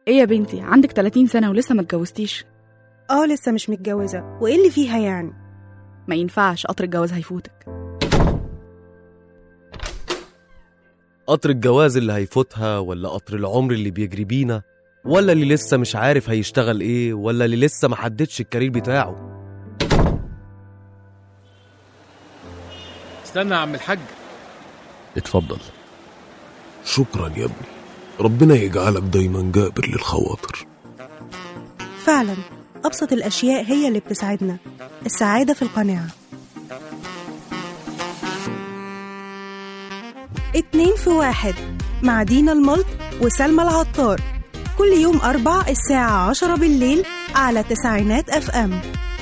ايه يا بنتي عندك 30 سنة ولسه ما اتجوزتيش اه لسه مش متجوزة وايه اللي فيها يعني ما ينفعش قطر الجواز هيفوتك قطر الجواز اللي هيفوتها ولا قطر العمر اللي بيجري بينا ولا اللي لسه مش عارف هيشتغل ايه ولا اللي لسه ما حددش الكارير بتاعه استنى يا عم الحاج اتفضل شكرا يا ابني ربنا يجعلك دايما جابر للخواطر فعلا أبسط الأشياء هي اللي بتسعدنا السعادة في القناعة اتنين في واحد مع دينا الملط وسلمى العطار كل يوم أربع الساعة عشرة بالليل على تسعينات أف أم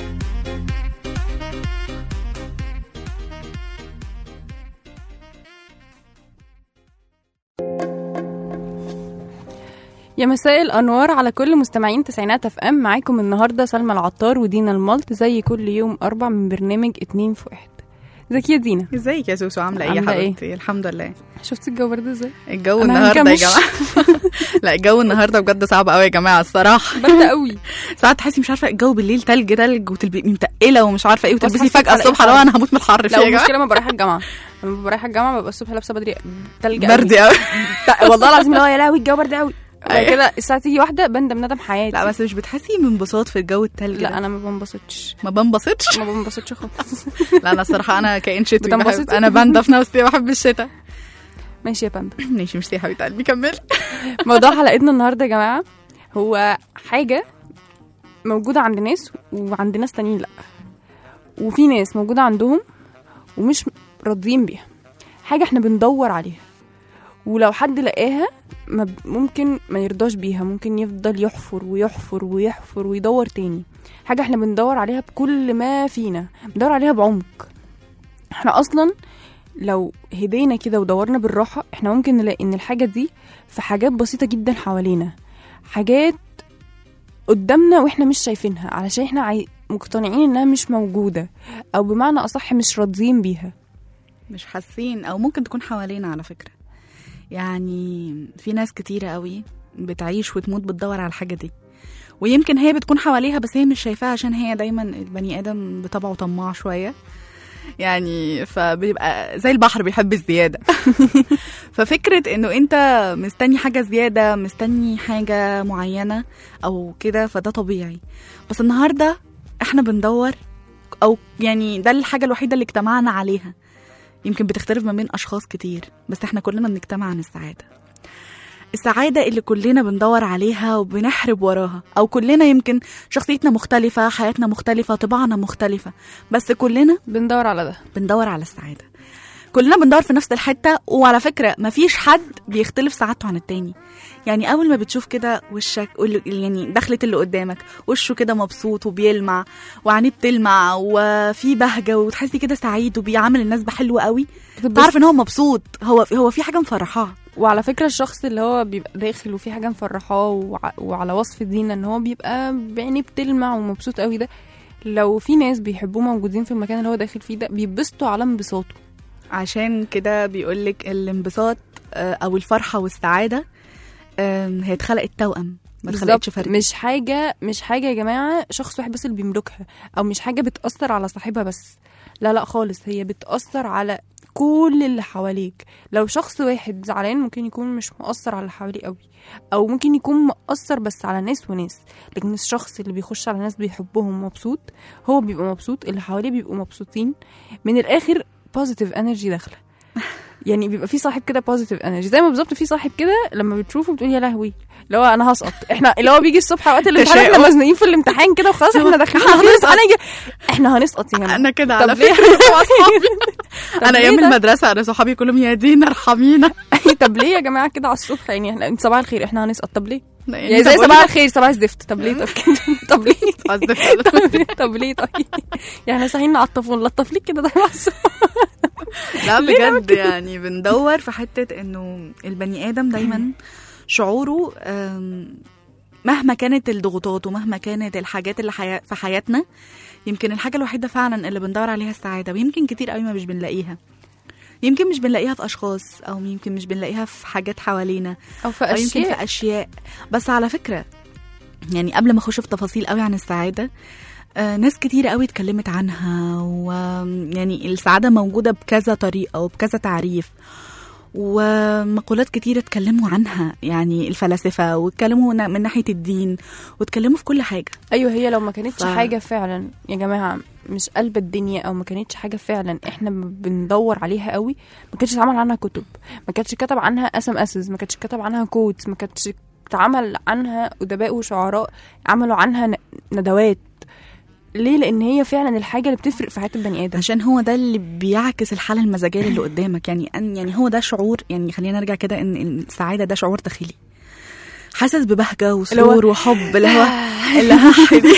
يا مساء الانوار على كل مستمعين تسعينات اف ام معاكم النهارده سلمى العطار ودينا الملط زي كل يوم اربع من برنامج اتنين في واحد ازيك يا دينا ازيك يا سوسو عاملة ايه يا عاملة إيه؟ حبيبتي الحمد لله شفتي الجو برد ازاي الجو أنا النهارده يا هنكمش. جماعة لا الجو النهارده بجد صعب قوي يا جماعة الصراحة برد قوي ساعات تحسي مش عارفة الجو بالليل تلج تلج وتلبسي متقلة ومش عارفة ايه وتلبسي حاسة فجأة بفرق الصبح حر. لو انا هموت من الحر فيها لا يا جماعة المشكله لما بروح الجامعه لما ببقى رايحه الجامعه ببقى الصبح لابسه بدري تلج برد قوي قوي والله العظيم اللي هو يا لهوي الجو برد قوي بعد أيوة. كده الساعه تيجي واحده بندم ندم حياتي لا بس مش بتحسي بانبساط في الجو التلج لا ده؟ انا ما بنبسطش ما بنبسطش ما بنبسطش خالص لا انا الصراحة انا كائن شتوي بتنبسطي؟ بحب انا باندا في نفسي بحب الشتاء ماشي يا باندا ماشي مش يا حبيبة قلبي كملي موضوع حلقتنا النهارده يا جماعه هو حاجه موجوده عند ناس وعند ناس تانيين لا وفي ناس موجوده عندهم ومش راضيين بيها حاجه احنا بندور عليها ولو حد لقاها ما ب- ممكن ما يرضاش بيها ممكن يفضل يحفر ويحفر ويحفر ويدور تاني حاجه احنا بندور عليها بكل ما فينا بندور عليها بعمق احنا اصلا لو هدينا كده ودورنا بالراحه احنا ممكن نلاقي ان الحاجه دي في حاجات بسيطه جدا حوالينا حاجات قدامنا واحنا مش شايفينها علشان احنا عاي... مقتنعين انها مش موجوده او بمعنى اصح مش راضيين بيها مش حاسين او ممكن تكون حوالينا على فكره يعني في ناس كتيره قوي بتعيش وتموت بتدور على الحاجه دي ويمكن هي بتكون حواليها بس هي مش شايفاها عشان هي دايما البني ادم بطبعه طماع شويه يعني فبيبقى زي البحر بيحب الزياده ففكره انه انت مستني حاجه زياده مستني حاجه معينه او كده فده طبيعي بس النهارده احنا بندور او يعني ده الحاجه الوحيده اللي اجتمعنا عليها يمكن بتختلف ما بين اشخاص كتير بس احنا كلنا بنجتمع عن السعاده السعادة اللي كلنا بندور عليها وبنحرب وراها أو كلنا يمكن شخصيتنا مختلفة حياتنا مختلفة طباعنا مختلفة بس كلنا بندور على ده بندور على السعادة كلنا بندور في نفس الحتة وعلى فكرة مفيش حد بيختلف سعادته عن التاني يعني أول ما بتشوف كده وشك واللي- يعني دخلة اللي قدامك وشه كده مبسوط وبيلمع وعينيه بتلمع وفي بهجة وتحسي كده سعيد وبيعامل الناس بحلو قوي تعرف ان هو مبسوط هو هو في حاجة مفرحاه وعلى فكرة الشخص اللي هو بيبقى داخل وفي حاجة مفرحاه وع- وعلى وصف دينا ان هو بيبقى بعينيه بتلمع ومبسوط قوي ده لو في ناس بيحبوه موجودين في المكان اللي هو داخل فيه ده بيتبسطوا على انبساطه عشان كده بيقولك الانبساط آه، او الفرحة والسعادة آم، هي اتخلقت توأم ما اتخلقتش بالظبط. فرد مش حاجة مش حاجة يا جماعة شخص واحد بس اللي بيملكها أو مش حاجة بتأثر على صاحبها بس لا لا خالص هي بتأثر على كل اللي حواليك لو شخص واحد زعلان ممكن يكون مش مؤثر على اللي حواليه قوي أو ممكن يكون مؤثر بس على ناس وناس لكن الشخص اللي بيخش على ناس بيحبهم مبسوط هو بيبقى مبسوط اللي حواليه بيبقوا مبسوطين من الآخر بوزيتيف انرجي داخله يعني بيبقى في صاحب كده بوزيتيف انرجي زي ما بالظبط في صاحب كده لما بتشوفه بتقول يا لهوي اللي هو انا هسقط احنا اللي هو بيجي الصبح وقت الامتحان احنا تشاؤم. مزنوقين في الامتحان كده وخلاص احنا داخلين هنسقط. الامتحان يجي احنا هنسقط يا جماعه انا كده طب على ليه؟ فكرة مع اصحابي طب انا ليه ايام ده؟ المدرسة انا صحابي كلهم يا دينا ارحمينا طب ليه يا جماعه كده على الصبح يعني احنا صباح الخير احنا هنسقط طب ليه يعني يعني زي طب صباح قولي- الخير صباح الزفت طب ليه طب كده طب ليه قصدك طب- طب ليه طيب يعني احنا صاحيين نعطف ونلطف ليك كده ده على الصبح. لا ليه بجد يعني بندور في حتة انه البني ادم دايما شعوره أم، مهما كانت الضغوطات ومهما كانت الحاجات اللي حيا... في حياتنا يمكن الحاجة الوحيدة فعلا اللي بندور عليها السعادة ويمكن كتير قوي ما مش بنلاقيها يمكن مش بنلاقيها في اشخاص او يمكن مش بنلاقيها في حاجات حوالينا او في او يمكن اشياء في اشياء بس على فكره يعني قبل ما اخش في تفاصيل قوي عن السعاده آه ناس كتير قوي اتكلمت عنها ويعني السعاده موجوده بكذا طريقه وبكذا تعريف ومقولات كتيرة اتكلموا عنها يعني الفلاسفة واتكلموا نا- من ناحية الدين واتكلموا في كل حاجة ايوه هي لو ما كانتش ف- حاجه فعلا يا جماعه مش قلب الدنيا او ما كانتش حاجه فعلا احنا بندور عليها قوي ما كانتش اتعمل عنها كتب ما كانتش كتب عنها اس ام اسز ما كانتش كتب عنها كودز ما كانتش اتعمل عنها ادباء وشعراء عملوا عنها ن- ندوات ليه لان هي فعلا الحاجه اللي بتفرق في حياه البني ادم عشان هو ده اللي بيعكس الحالة المزاجية اللي قدامك يعني أن يعني هو ده شعور يعني خلينا نرجع كده ان إن السعادة ده شعور داخلي حاسس ببهجة وسرور وحب اللي هو اللي هو دي.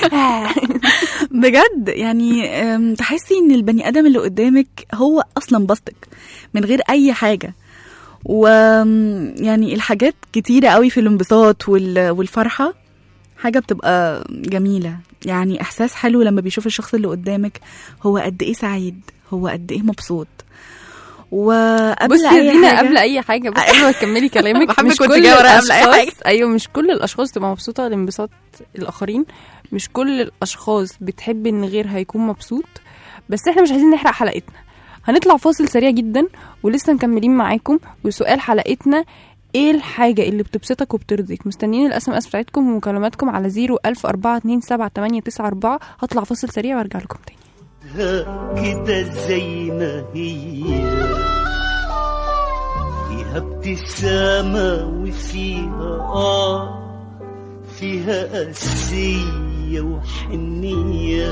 بجد يعني أم، تحسي ان البني ادم اللي قدامك هو اصلا بسطك من غير اي حاجة و يعني الحاجات كتيرة قوي في الانبساط وال- والفرحة حاجة بتبقى جميلة يعني إحساس حلو لما بيشوف الشخص اللي قدامك هو قد إيه سعيد هو قد إيه مبسوط وقبل بصي يا أي دينا حاجة قبل اي حاجه بس قبل ما تكملي كلامك بحب مش كنت كل جاية ورايا قبل أي الاشخاص حاجة. ايوه مش كل الاشخاص تبقى مبسوطه لانبساط الاخرين مش كل الاشخاص بتحب ان غيرها يكون مبسوط بس احنا مش عايزين نحرق حلقتنا هنطلع فاصل سريع جدا ولسه مكملين معاكم وسؤال حلقتنا ايه الحاجة اللي بتبسطك وبترضيك مستنيين الاس ام اس بتاعتكم ومكالماتكم على 010427894 هطلع فاصل سريع وارجع لكم تاني كده زي ما هي فيها ابتسامة وفيها آه فيها قاسية وحنية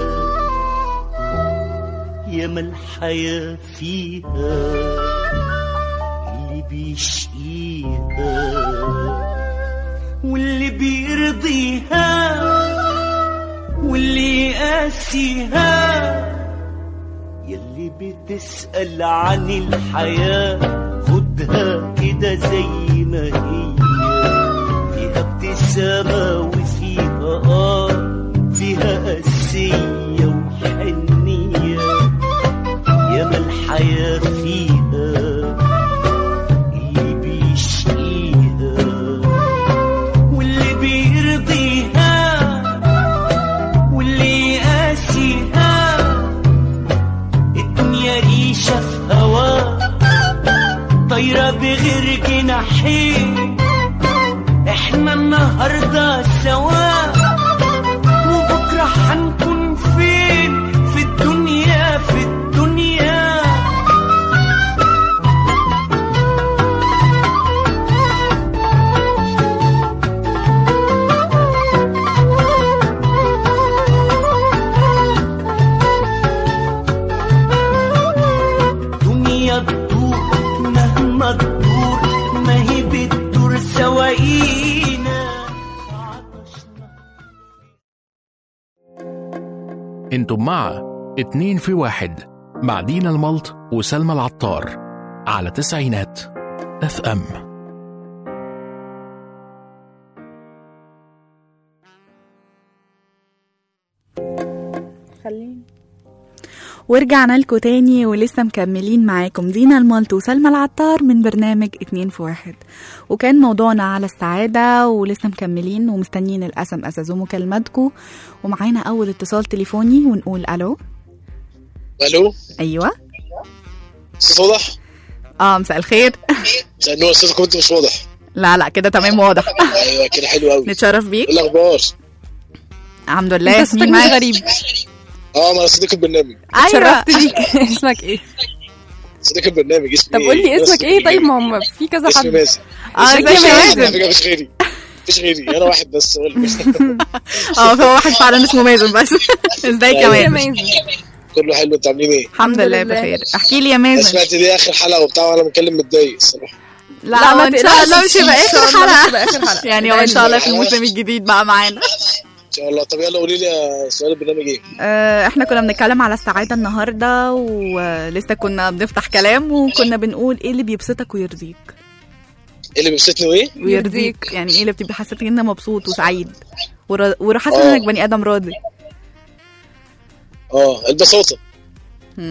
ياما الحياة فيها اللي بيشقيها واللي بيرضيها واللي يقاسيها يلي بتسأل عن الحياة خدها كده زي ما هي فيها ابتسامة وفيها آه فيها قاسية وحنية ياما الحياة فيها اللي بيشقيها واللي بيرضيها واللي يقاسيها الدنيا ريشة في هوا طايرة بغير جناحين احنا النهاردة سوا وبكرة هنكون فين في الدنيا في الدنيا دنيا تدور مهما تدور ما هي بتدور سواقينا انتم مع اتنين في واحد مع دينا الملط وسلمى العطار على تسعينات اف ام خليني ورجعنا لكم تاني ولسه مكملين معاكم دينا المالت وسلمى العطار من برنامج اتنين في واحد وكان موضوعنا على السعادة ولسه مكملين ومستنيين الأس ام اس ومكالماتكم ومعانا أول اتصال تليفوني ونقول ألو الو أيوة صوت واضح؟ اه مساء الخير لانه صوتك كنت مش واضح لا لا كده تمام واضح ايوه كده حلو قوي نتشرف بيك ايه الاخبار؟ الحمد لله انت صوتك مين مش معاك غريب اه ما انا صديق البرنامج ايوه اتشرفت بيك اسمك ايه صديق البرنامج اسمي طب قول لي أنا اسمك صديق ايه طيب البرنامج. ما هم في كذا اسمي حد مازن اه ازيك ازيك يا يا مازن؟ على مازن فكره مش غيري مفيش غيري انا واحد بس هو اللي اه هو واحد فعلا اسمه مازن بس ازيك يا أيوة. يا مازن مازن كله حلو انتوا عاملين ايه؟ الحمد لله لله. بخير احكي لي يا انا مازن سمعت دي اخر حلقه وبتاع وانا متكلم متضايق الصراحه لا ما ان شاء الله مش هيبقى إن شاء اخر الله مش حلقه هتبقى آخر حلقة. يعني هو ان شاء الله في الموسم الجديد بقى معانا ان شاء الله طب يلا قولي لي يا سؤال البرنامج ايه؟ آه، احنا كنا بنتكلم على السعاده النهارده ولسه كنا بنفتح كلام وكنا بنقول ايه اللي بيبسطك ويرضيك ايه اللي بيبسطني وايه؟ ويرضيك يعني ايه اللي بتبقى حاسس انك انت مبسوط وسعيد ور- وحاسس آه. انك بني ادم راضي اه البساطه مم.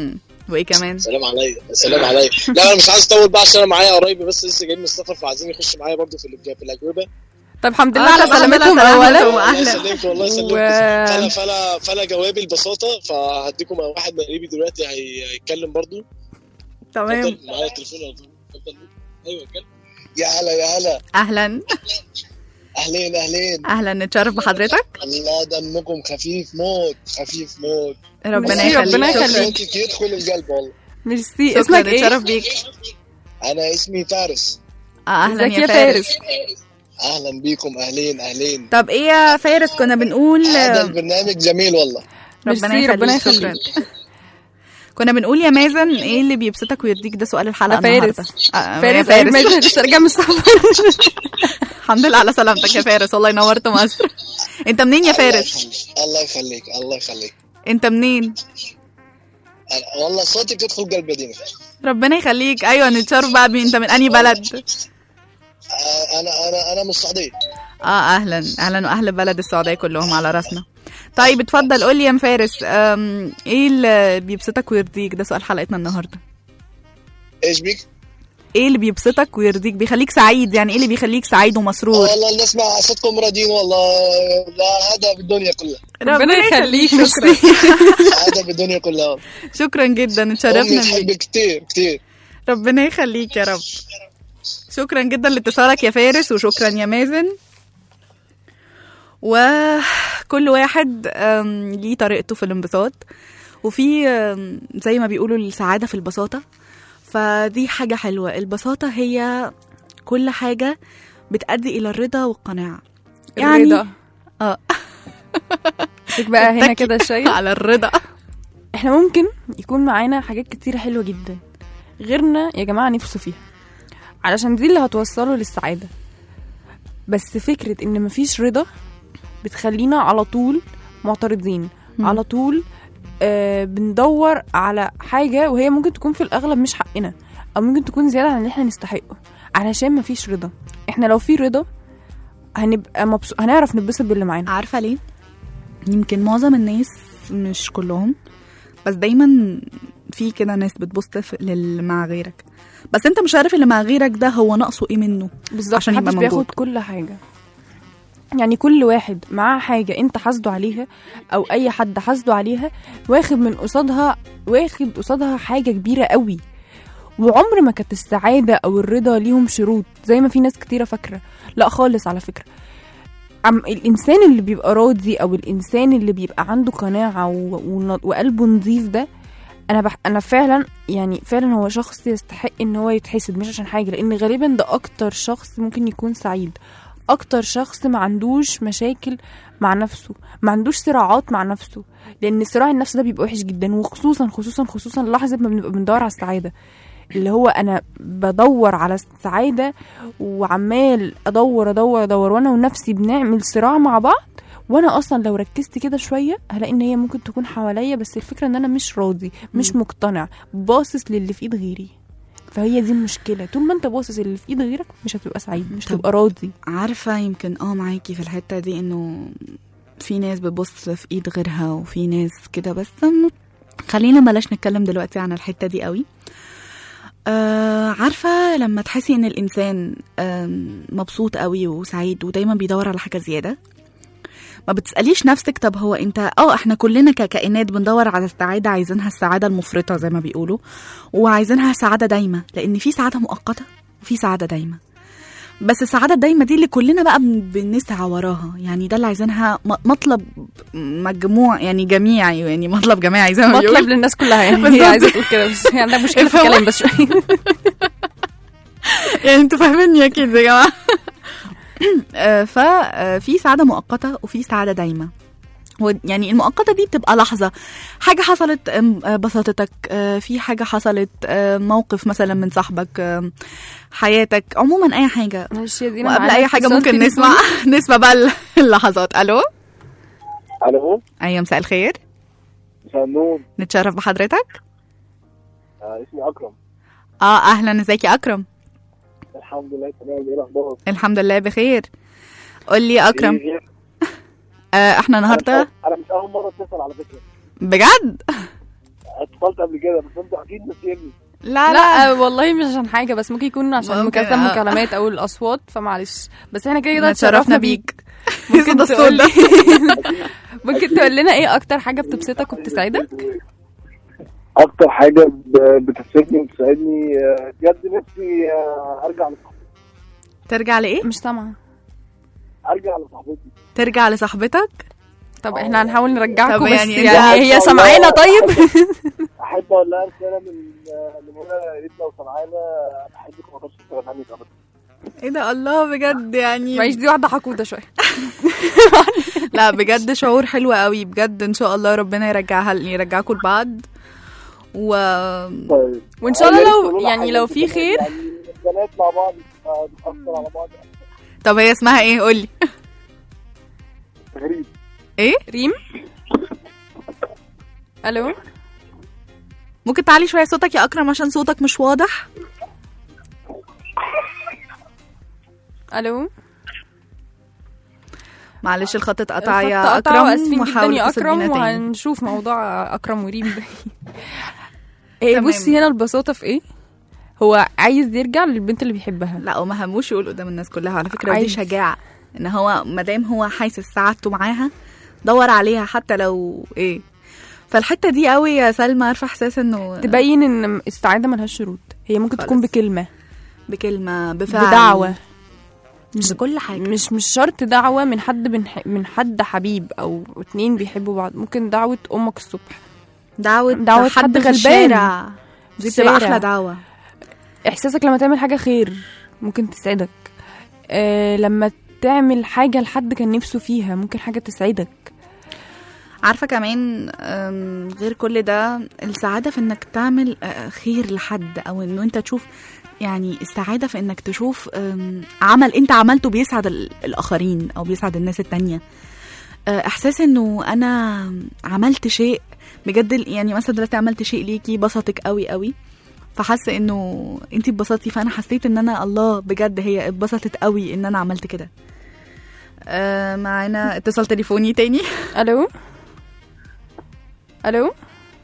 وايه كمان سلام عليا سلام عليا لا انا مش عايز اطول بقى عشان انا معايا قرايبي بس لسه جايين من السفر فعايزين يخشوا معايا برضو في الإج- في الاجوبه طب الحمد لله آه، على طب الحمد لله سلامتهم سلامتهم. اولا الله أهلا. يسلمكم الله يسلمكم و- فانا فانا فانا جوابي البساطه فهديكم واحد من قريبي دلوقتي هي- هيتكلم برضو تمام اتفضل معايا التليفون على طول. اتفضل ايوه اتكلم يا هلا يا هلا اهلا اهلين اهلين اهلا نتشرف بحضرتك الله دمكم خفيف موت خفيف موت ربنا ميرسي، ربنا يخليك يخليك. صوتك يدخل القلب والله ميرسي شكرا اسمك ايه؟ نتشرف بيك انا اسمي فارس آه، اهلا ازيك يا فارس اهلا بيكم اهلين اهلين طب ايه يا فارس كنا بنقول هذا آه، البرنامج جميل والله ربنا ميرسي، يخليك ربنا شكرا يخليك. كنا بنقول يا مازن ايه اللي بيبسطك ويرضيك ده سؤال الحلقه ده فارس. النهارده آه، يا فارس فارس مازن لسه راجع من السفر الحمد لله على سلامتك يا فارس والله نورت مصر انت منين يا فارس الله يخليك الله يخليك انت منين أنا- والله صوتك يدخل قلب مدينة ربنا يخليك ايوه نتشرف بقى بيه انت من انهي بلد انا انا انا من السعوديه اه اهلا اهلا واهل بلد السعوديه كلهم على راسنا طيب اتفضل قول لي يا ام فارس أم، ايه اللي بيبسطك ويرضيك ده سؤال حلقتنا النهارده ايش بيك؟ ايه اللي بيبسطك ويرضيك بيخليك سعيد يعني ايه اللي بيخليك سعيد ومسرور والله نسمع صوتكم راضيين والله لا هذا بالدنيا كلها ربنا يخليك شكرا ميرسي هذا بالدنيا كلها والله. شكرا جدا امي اتشرفنا بيك تحبك كثير كثير ربنا يخليك يا رب شكرا جدا لاتصالك يا فارس وشكرا يا مازن وكل واحد أم، ليه طريقته في الانبساط وفي أم، زي ما بيقولوا السعادة في البساطة فدي حاجة حلوة البساطة هي كل حاجة بتأدي إلى الرضا والقناعة يعني الرضا اه شوف بقى هنا تتكي كده شيء على الرضا احنا ممكن يكون معانا حاجات كتيرة حلوة جدا غيرنا يا جماعة نفسه فيها علشان دي اللي هتوصله للسعادة بس فكرة ان مفيش رضا بتخلينا على طول معترضين مم. على طول آه بندور على حاجة وهي ممكن تكون في الأغلب مش حقنا أو ممكن تكون زيادة عن اللي احنا نستحقه علشان مفيش رضا احنا لو في رضا هنبقى مبسوط هنعرف نتبسط باللي معانا عارفة ليه؟ يمكن معظم الناس مش كلهم بس دايما في كده ناس بتبص في- للي مع غيرك بس انت مش عارف اللي مع غيرك ده هو ناقصه ايه منه بالظبط عشان يبقى محدش موجود. بياخد كل حاجة يعني كل واحد معاه حاجة انت حاسده عليها او اي حد حاسده عليها واخد من قصادها واخد قصادها حاجة كبيرة قوي وعمر ما كانت السعادة او الرضا ليهم شروط زي ما في ناس كتيرة فاكرة لا خالص على فكرة عم الانسان اللي بيبقى راضي او الانسان اللي بيبقى عنده قناعة و... ون- وقلبه نظيف ده انا بح... انا فعلا يعني فعلا هو شخص يستحق ان هو يتحسد مش عشان حاجه لان غالبا ده اكتر شخص ممكن يكون سعيد اكتر شخص ما عندوش مشاكل مع نفسه ما عندوش صراعات مع نفسه لان صراع النفس ده بيبقى وحش جدا وخصوصا خصوصا خصوصا لحظه ما بنبقى بندور على السعاده اللي هو انا بدور على السعاده وعمال ادور ادور ادور وانا ونفسي بنعمل صراع مع بعض وانا اصلا لو ركزت كده شويه هلاقي ان هي ممكن تكون حواليا بس الفكره ان انا مش راضي مش مقتنع باصص للي في ايد غيري فهي دي المشكله طول ما انت باصص اللي في ايد غيرك مش هتبقى سعيد مش طب- هتبقى راضي عارفة يمكن اه معاكي في الحتة دي انه في ناس بتبص في ايد غيرها وفي ناس كده بس م- خلينا بلاش نتكلم دلوقتي عن الحتة دي قوي آه عارفة لما تحسي ان الانسان آم، مبسوط قوي وسعيد ودايما بيدور على حاجة زيادة ما بتسأليش نفسك طب هو انت اه احنا كلنا ككائنات بندور على السعادة عايزينها السعادة المفرطة زي ما بيقولوا وعايزينها سعادة دايمة لان في سعادة مؤقتة وفي سعادة دايمة بس السعادة الدايمة دي اللي كلنا بقى بن- بنسعى وراها يعني ده اللي عايزينها م- مطلب مجموع يعني جميعي يعني مطلب جماعي زي ما مطلب بيقولوا للناس كلها يعني بالظبط. هي عايزه تقول كده بس هي عندها مشكله في فهو- الكلام بس شويه يعني انتوا فاهميني اكيد يا جماعة آه، ففي سعادة مؤقتة وفي سعادة دايمة و- يعني المؤقتة دي بتبقى لحظة حاجة حصلت آم، آه، بسطتك آه، في حاجة حصلت آه، موقف مثلا من صاحبك آم، حياتك عموما أي حاجة معلش يا دينا وقبل معانا أي حاجة اتصال ممكن تليفون. نسمع نسمع بقى اللحظات ألو الو أيوة مساء الخير مساء النور نتشرف بحضرتك آه اسمي اكرم اه اهلا ازيك يا اكرم الحمد لله تمام ايه الاخبار الحمد لله بخير قول لي يا اكرم إيه؟ آه احنا النهارده انا مش اول مره اتصل على فكره بجد اتصلت قبل كده بس انتوا اكيد نسيني لا لا والله مش عشان حاجه بس ممكن يكون عشان ممكن، مكثف آه. مكالمات او الاصوات فمعلش بس احنا كده كده اتشرفنا اتشرفنا بيك. بيك ممكن ده الصوت تقول ده. ممكن تقول لنا ايه اكتر حاجه بتبسطك وبتسعدك اكتر حاجه ب- بتبسطني وبتساعدني آه، بجد نفسي آه، ارجع لصاحبتي ترجع لايه مش سامعه ارجع لصاحبتي ترجع لصاحبتك طب احنا هنحاول نرجعكم طب بس يعني يعني, انت- هي سامعانا طيب احب اقول لها رساله من آه، من هنا يا ريت لو سمعانا بحبك وما اقدرش استغنى عنك ابدا ايه ده الله بجد يعني معيش دي واحده حقوده شويه لا بجد شعور حلو قوي بجد ان شاء الله ربنا يرجعها يرجعكم لبعض و طيب وان شاء الله يا ريت لو تقولوا لنا يعني حاجة لو كده في خير يعني البنات مع بعض آه، بتاثر على بعض طب هي اسمها ايه قولي غريب ايه ريم الو ممكن تعلي شويه صوتك يا اكرم عشان صوتك مش واضح الو معلش الخط اتقطع يا الخط قطع اكرم واسفين جدا وحاول يا اتصل اكرم بينا تاني. وهنشوف موضوع اكرم وريم ده ايه تمام. بصي هنا البساطه في ايه هو عايز يرجع للبنت اللي بيحبها لا وما هموش يقول قدام الناس كلها على فكره ودي عايز. شجاعه ان هو ما دام هو حاسس سعادته معاها دور عليها حتى لو ايه فالحته دي قوي يا سلمى عارفه احساس انه تبين ان السعاده ملهاش شروط هي ممكن تكون خالص. بكلمه بكلمه بفعل بدعوه مش بكل حاجه مش مش شرط دعوه من حد من, من حد حبيب او اتنين بيحبوا بعض ممكن دعوه امك الصبح دعوه دعوة حد حد في غلبان. الشارع دي بتبقى الشارع. احلى دعوه احساسك لما تعمل حاجه خير ممكن تسعدك آه لما تعمل حاجه لحد كان نفسه فيها ممكن حاجه تسعدك عارفه كمان أم، غير كل ده السعاده في انك تعمل آه، خير لحد او انه انت تشوف يعني السعاده في انك تشوف أم، عمل انت عملته بيسعد ال- الاخرين او بيسعد الناس التانية آه، احساس انه انا عملت شيء بجد ال- يعني مثلا دلوقتي عملت شيء ليكي بسطك قوي قوي فحاسه انه انت اتبسطتي فانا حسيت ان انا الله بجد هي اتبسطت قوي ان انا عملت كده آه معانا اتصال تليفوني تاني الو الو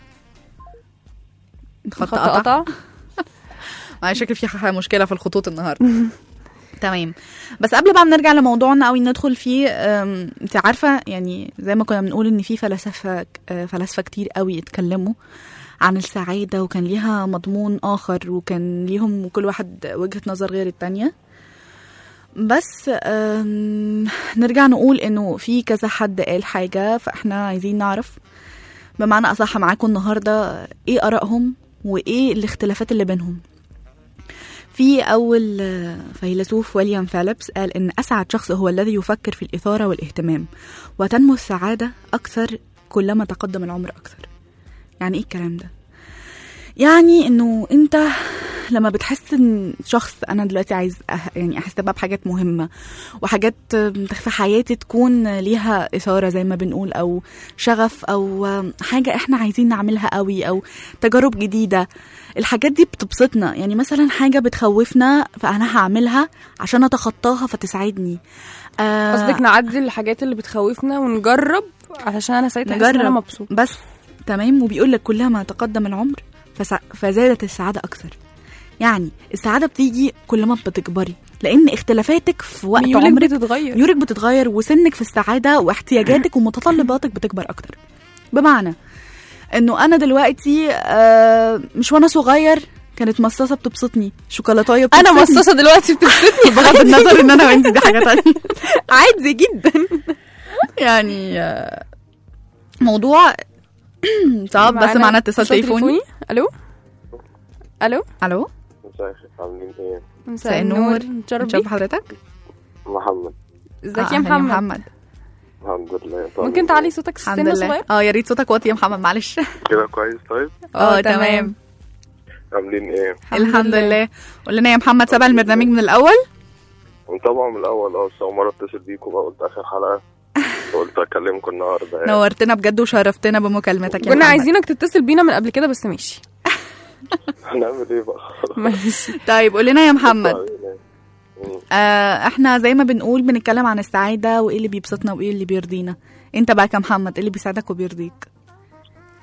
الخط الخط قطع قطع معايا شكل في ح- مشكله في الخطوط النهارده تمام بس قبل بقى ما نرجع لموضوعنا او ندخل فيه أم، انت عارفه يعني زي ما كنا بنقول ان في فلاسفه آه، فلاسفه كتير قوي اتكلموا عن السعاده وكان ليها مضمون اخر وكان ليهم كل واحد وجهه نظر غير التانية بس أم، نرجع نقول انه في كذا حد قال حاجه فاحنا عايزين نعرف بمعنى اصح معاكم النهارده ايه ارائهم وايه الاختلافات اللي بينهم في أول آه، فيلسوف ويليام فيليبس قال إن أسعد شخص هو الذي يفكر في الإثارة والاهتمام وتنمو السعادة أكثر كلما تقدم العمر أكثر يعني إيه الكلام ده؟ يعني إنه أنت لما بتحس إن شخص أنا دلوقتي عايز أه يعني أحس بقى بحاجات مهمة وحاجات آه، في حياتي تكون ليها إثارة زي ما بنقول أو شغف أو آه، حاجة إحنا عايزين نعملها قوي أو تجارب جديدة الحاجات دي بتبسطنا يعني مثلا حاجة بتخوفنا فأنا هعملها عشان أتخطاها فتسعدني آه قصدك نعدي الحاجات اللي بتخوفنا ونجرب علشان انا ساعتها احس ان انا نجرب. مبسوط بس تمام وبيقول لك كلما تقدم العمر فسع... فزادت السعادة أكثر يعني السعادة بتيجي كل ما بتكبري لأن اختلافاتك في وقت ميولك عمرك بتتغير ميولك بتتغير وسنك في السعادة واحتياجاتك ومتطلباتك بتكبر أكتر بمعنى إنه أنا دلوقتي آه مش وأنا صغير كانت مصاصة بتبسطني شوكولاتاية انا بتبسطني. مصاصه دلوقتي بتبسطني بغض النظر ان انا وانت دي حاجه تانية عادي جدا يعني آه، موضوع صعب بس معانا اتصال تليفوني الو الو الو مساء الخير عاملين ايه؟ مساء النور. النور نتشرف نشوف بيك حضرتك محمد ازيك آه، يا أهلاً محمد الحمد لله طيب. ممكن تعلي صوتك الحمد سنه لله صغير اه يا ريت صوتك واطي يا محمد معلش كده كويس طيب اه تمام عاملين ايه؟ الحمد لله قول لنا يا محمد سبع البرنامج من الاول طبعا من الاول اه بس اول مره اتصل بيكم بقى قلت اخر حلقه قلت اكلمكم النهارده يعني نورتنا بجد وشرفتنا بمكالمتك يا كنا محمد. عايزينك تتصل بينا من قبل كده بس ماشي هنعمل ايه بقى؟ ماشي طيب قول لنا يا محمد مم. آه احنا زي ما بنقول بنتكلم عن السعاده وايه اللي بيبسطنا وايه اللي بيرضينا انت بقى كمحمد ايه اللي بيسعدك وبيرضيك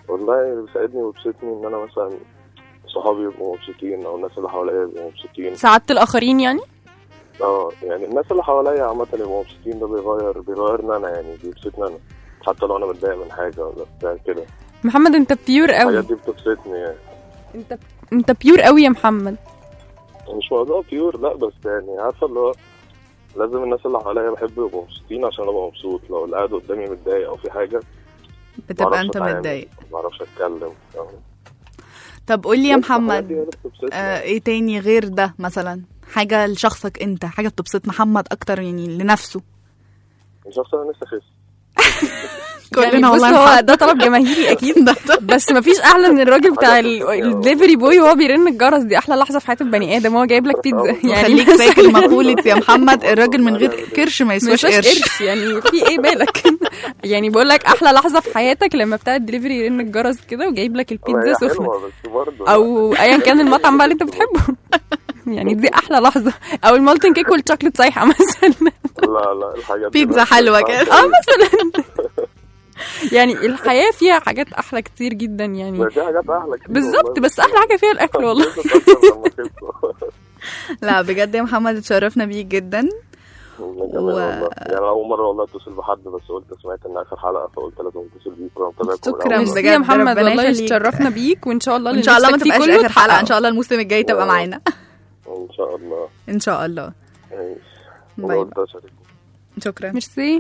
والله اللي بيساعدني ويبسطني ان انا مثلا صحابي يبقوا مبسوطين او الناس اللي حواليا يبقوا مبسوطين سعادة الآخرين يعني اه يعني الناس اللي حواليا عامة يبقوا مبسوطين ده بيغير بيغيرني انا يعني بيبسطني انا حتى لو انا متضايق من حاجة ولا بتاع كده محمد انت بيور قوي الحاجات دي بتبسطني يعني انت انت بيور قوي يا محمد مش موضوع بيور لا بس يعني عارفة اللي هو لازم الناس اللي حواليا بحب يبقوا مبسوطين عشان ابقى مبسوط لو اللي قاعد قدامي متضايق او في حاجة بتبقى معرفش انت أتعامل، متضايق معرفش اتكلم فاهم؟ طب قول لي يا بس الحاجات دي هي محمد اللي بتبسطني. آه ايه تاني غير ده مثلا حاجة لشخصك انت حاجة بتبسط محمد اكتر يعني لنفسه مش عارف انا نفسي اخس يعني كلنا بص والله هو محمد. ده طلب جماهيري اكيد بس مفيش احلى من الراجل بتاع الدليفري بوي وهو بيرن الجرس دي احلى لحظه في حياه البني ادم هو جايب لك بيتزا يعني خليك فاكر مقولة يا محمد الراجل من غير كرش ما مش يسواش قرش قرش يعني في ايه بالك يعني بقول لك احلى لحظه في حياتك لما بتاع الدليفري يرن الجرس كده وجايب لك البيتزا هي سخنه حلوة بس برضه او ايا كان المطعم بقى اللي انت بتحبه يعني دي احلى لحظه او المولتن كيك والشوكليت سايحه مثلا لا لا الحاجات دي بيتزا بس حلوه بتبقى كده اه مثلا يعني الحياه فيها حاجات احلى كتير جدا يعني ما في حاجات احلى كتير بالظبط والله. بس احلى حاجه فيها الاكل والله لا بجد يا محمد اتشرفنا بيك جدا جميل والله يعني أنا اول مره والله اتصل بحد بس قلت سمعت ان اخر حلقه فقلت لازم اتصل بيك وانا متابعكم من شكرا أول. ميرسي يا محمد ربنا والله يخليك. اتشرفنا بيك وان شاء الله ان شاء الله ما اللي نفسك فيه تبقاش كله اخر حلقة ان تحققه. شاء الله الموسم الجاي تبقى معانا ان شاء الله ان شاء الله ماشي باي وأنا قلت أشارك. شكرا ميرسي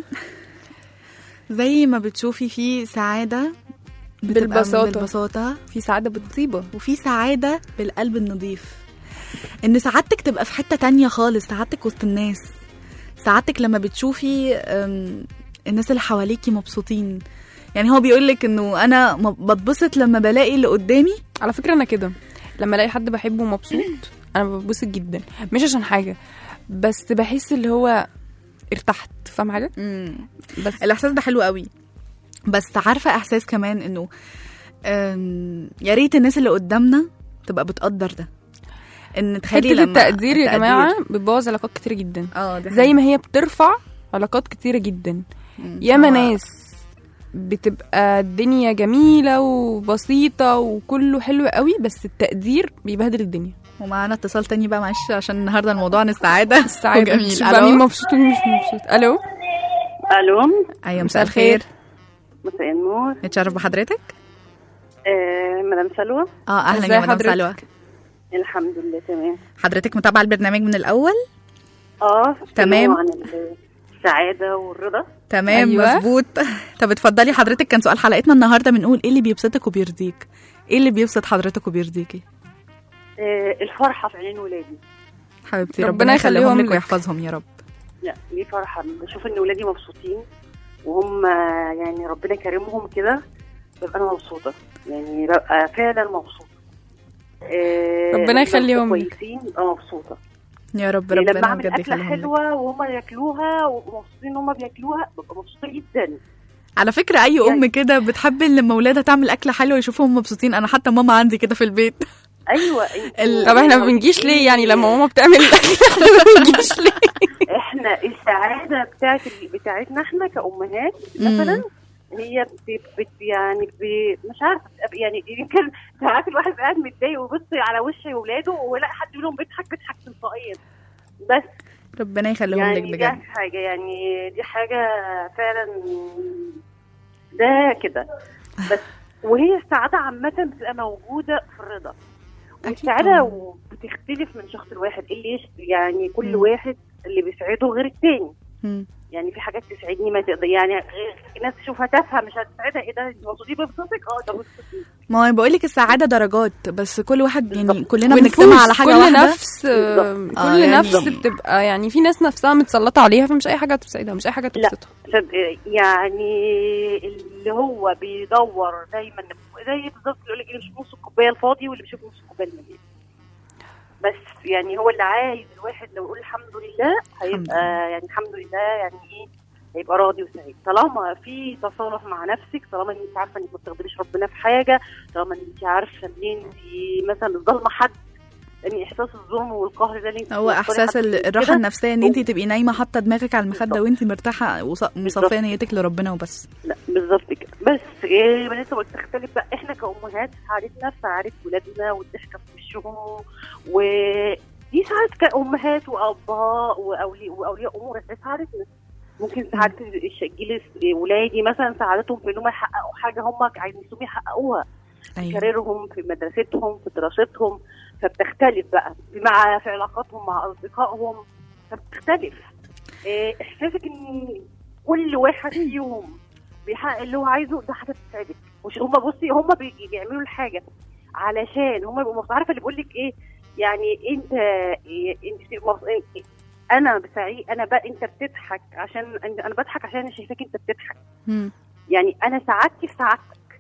زي ما بتشوفي في سعادة بتبقى من بالبساطة. بالبساطة في سعادة بالطيبة وفي سعادة بالقلب النظيف ان سعادتك تبقى في حتة تانية خالص سعادتك وسط الناس سعادتك لما بتشوفي أم، الناس اللي حواليكي مبسوطين يعني هو بيقولك انه انا م- بتبسط لما بلاقي اللي قدامي على فكرة انا كده لما الاقي حد بحبه مبسوط انا ببسط جدا مش عشان حاجة بس بحس اللي هو ارتحت فاهم حاجة بس الاحساس ده حلو قوي بس عارفه احساس كمان انه أم، يا ريت الناس اللي قدامنا تبقى بتقدر ده ان تخلي حتة لما التقدير يا جماعة بتبوظ علاقات كتير جدا اه دي زي حقيقة. ما هي بترفع علاقات كتيرة جدا ياما هو- ناس بتبقى الدنيا جميلة وبسيطة وكله حلو قوي بس التقدير بيبهدل الدنيا ومعانا اتصال تاني بقى معلش عشان النهارده الموضوع عن السعاده السعادة وجميل شوف بقى مين مبسوط ومين مش مبسوط الو الو ايوه مساء الخير مساء النور نتشرف بحضرتك آه مدام سلوى اه اهلا ازي يا مدام حضرتك؟ سلوى الحمد لله تمام حضرتك متابعه البرنامج من الاول اه تمام. عن السعاده والرضا تمام أيوة. أيوة. مظبوط طب اتفضلي حضرتك كان سؤال حلقتنا النهارده بنقول ايه اللي بيبسطك وبيرضيك ايه اللي بيبسط حضرتك وبيرضيكي آه الفرحه في عينين ولادي حبيبتي ربنا ربنا يخليهم يخليهم لك لك. ويحفظهم يا رب لا ليه فرحه بشوف ان ولادي مبسوطين وهم يعني ربنا كرمهم كده ببقى انا مبسوطه يعني ببقى فعلا مبسوطه آه ربنا يخليهم لك. كويسين ببقى مبسوطه يا رب يعني لما ربنا اعمل بجد اكله يخليهم لك. حلوه وهم ياكلوها ومبسوطين ان هم بياكلوها ببقى مبسوطه جدا على فكره اي ام كده بتحب ان لما اولادها تعمل اكله حلوه يشوفوهم مبسوطين انا حتى ماما عندي كده في البيت ايوه طب احنا ما بنجيش ليه يعني لما ماما بتعمل الاكل احنا ما بنجيش ليه احنا السعاده بتاعت بتاعتنا احنا كامهات مثلا هي بت بت يعني ب مش عارفه بتبقى- يعني يمكن ساعات الواحد بيبقى قاعد متضايق ويبص على وش اولاده ويلاقي حد يقول لهم بيضحك بيضحك تلقائيا بس ربنا يخليهم يعني لك دي بجد حاجه يعني دي حاجه فعلا ده كده بس وهي السعاده عامه بتبقى موجوده في الرضا والسعاده بتختلف من شخص لواحد اللي يش- يعني كل مم. واحد اللي بيسعده غير التاني مم. يعني في حاجات تسعدني ما تقدر يعني غير في ناس تشوفها تافهه مش هتسعدها ايه ده انت مبسوطين ببسطك اه ده بسطني ما هو بقول لك السعاده درجات بس كل واحد يعني كلنا ونفوس، بنجتمع على حاجه كل واحده نفس آه، كل آه، يعني- نفس بتبقى يعني في ناس نفسها متسلطة عليها فمش اي حاجة تسعدها مش اي حاجة لا تبسطها صد- يعني اللي هو بيدور دايما زي بالظبط اللي يقول لك اللي بيشوف نص الكوبايه الفاضي واللي بيشوف نص الكوبايه المليان بس يعني هو اللي عايز الواحد لو يقول الحمد لله هيبقى يعني الحمد لله يعني ايه هيبقى راضي وسعيد طالما في تصالح مع نفسك طالما ان انت عارفه انك ما بتغضبيش ربنا في حاجه طالما ان انت عارفه ان انت مثلا ظالمه حد ان احساس الظلم والقهر ده اللي انت هو بتوصلي احساس حد ال- كده، الراحه النفسيه ان انت هو- تبقي نايمه حاطه دماغك على المخده وانت مرتاحه وص- مصفيه نيتك لربنا وبس لا بالظبط كده بس إيه ما لسه بتختلف بقى احنا كأمهات سعادتنا في سعادة ولادنا والضحكة في وشهم ودي سعادة كأمهات وأباء وأولياء وأولياء أمور إحنا سعادتنا ممكن سعادة الش- جيل ولادي مثلا سعادتهم في إنهم يحققوا حاجة هم عايزين يحققوها في أيوة. كاريرهم في مدرستهم في دراستهم فبتختلف بقى مع في علاقاتهم مع أصدقائهم فبتختلف إيه، إحساسك إن كل واحد فيهم بيحقق اللي هو عايزه ده حاجه بتساعدك مش هم بصي هم بي- بيعملوا الحاجه علشان هم بيبقوا مبسوطين. عارفه اللي بقول لك ايه يعني انت إيه انت بتبقى مبسوط- إيه، انا بسعيد انا ب... انت بتضحك عشان انا بضحك عشان انا شايفاك انت بتضحك مم. يعني انا سعادتي في سعادتك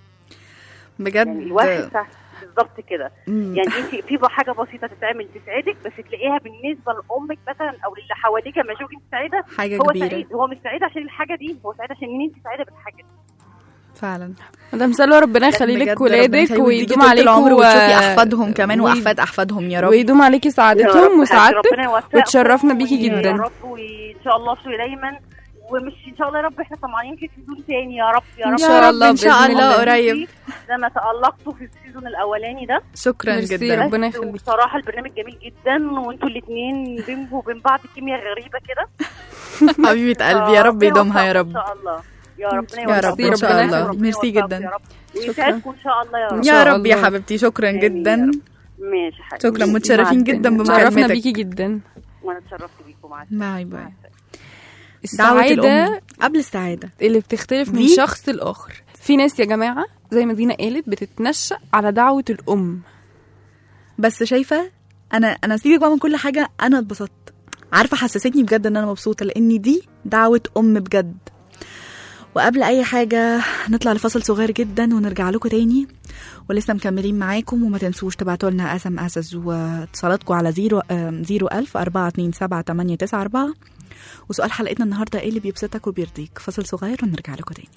بجد يعني الواحد سعد بالظبط كده مم. يعني انت في بقى حاجه بسيطه تتعمل تسعدك بس تلاقيها بالنسبه لامك مثلا او للي حواليك لما يشوفك انت سعيده حاجة هو كبيرة. سعيد هو مش سعيد عشان الحاجه دي هو سعيد عشان انت سعيده بالحاجه دي فعلا مدام سلوى ربنا يخلي بجد لك ربنا ولادك يخليك ويدوم طول عليكم العمر و- وتشوفي احفادهم كمان وي- واحفاد احفادهم يا رب ويدوم عليكي يا سعادتهم رب وسعادتك ربنا يوفقكم وتشرفنا بيكي وي- جدا يا رب وان شاء الله افشوا دايما ومش ان شاء الله يا رب احنا طمعانين في سيزون تاني يا رب يا إن رب شاء الله، إن شاء بإذن الله الله. قريب. زي ما تألقتوا في السيزون الاولاني ده شكرا ميرسي، جدا ربنا بس يخليك. بصراحه البرنامج جميل جدا وانتوا الاثنين بينكم وبين بعض كيمياء غريبه كده حبيبه قلبي يا رب يدومها يا رب ان شاء الله يا ربنا يا رب ان شاء الله ميرسي جدا ويسعدكم ان شاء الله يا رب يا رب يا حبيبتي شكرا جدا ماشي حبيبتي شكرا متشرفين جدا شرفنا بمكالمتك بيكي جدا وانا اتشرفت بيكم مع باي باي دعوة السعادة الأم قبل السعادة اللي بتختلف من دي؟ شخص لآخر في ناس يا جماعة زي ما دينا قالت بتتنشأ على دعوة الأم بس شايفة أنا أنا سيبك بقى من كل حاجة أنا اتبسطت عارفة حسستني بجد إن أنا مبسوطة لأن دي دعوة أم بجد وقبل أي حاجة نطلع لفصل صغير جدا ونرجع لكم تاني ولسه مكملين معاكم وما تنسوش تبعتوا لنا اس ام اس واتصالاتكم على زيرو آم، زيرو ألف أربعة اتنين سبعة تمانية تسعة أربعة وسؤال حلقتنا النهاردة ايه اللي بيبسطك وبيرضيك فصل صغير ونرجع لكم تاني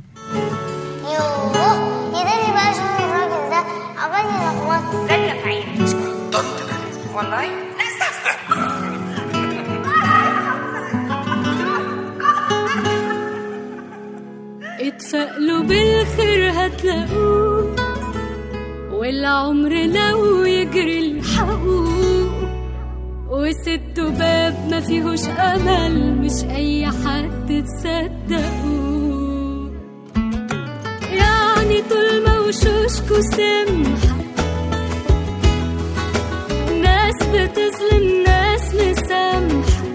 يوه يداني بقى اشوف الراجل ده عمال يلخبط ده اللي في عيني والله اتفائلوا بالخير هتلاقوه والعمر لو يجري الحقوق وسدوا باب ما فيهوش امل مش اي حد تصدقوه يعني طول ما وشوشكوا سمحة ناس بتظلم ناس مسامحة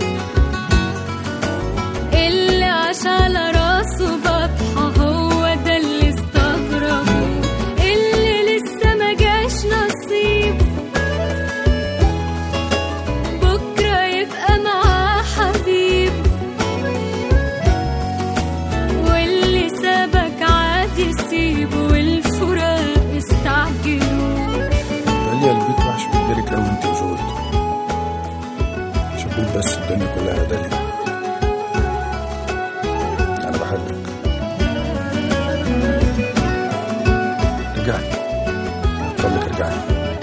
اللي عاش على راسه بطحة هو ده اللي استغربه اللي لسه ما جاش نصيب بكرة يبقى معاه حبيب واللي سابك عادي سيبه والفراق استعجلوا داليا البيت وحش من غيرك لو انت وجود شبيت بس الدنيا كلها يا داليا انا بحبك رجعي اتفضلك ارجعي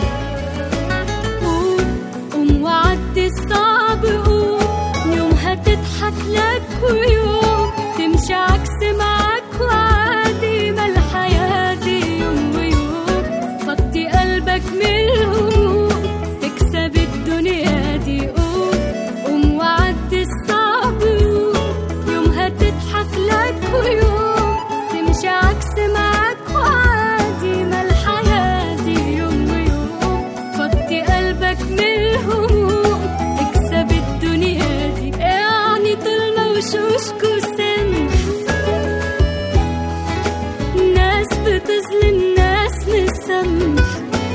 قوم قوم وعدي الصعب قوم يوم هتضحك لك ويوم تمشي عكس معاك وعادي ما الحياة دي يوم ويوم فضي قلبك من الهموم تكسب الدنيا دي قوم قوم وعدي الصعب قوم يوم هتضحك لك ويوم تمشي عكس معاك وعادي ما الحياة دي يوم ويوم فضي قلبك من الهموم اكسب الدنيا دي يعني طول ما وشوشكوا سمح ناس بتظلم ناس مسامح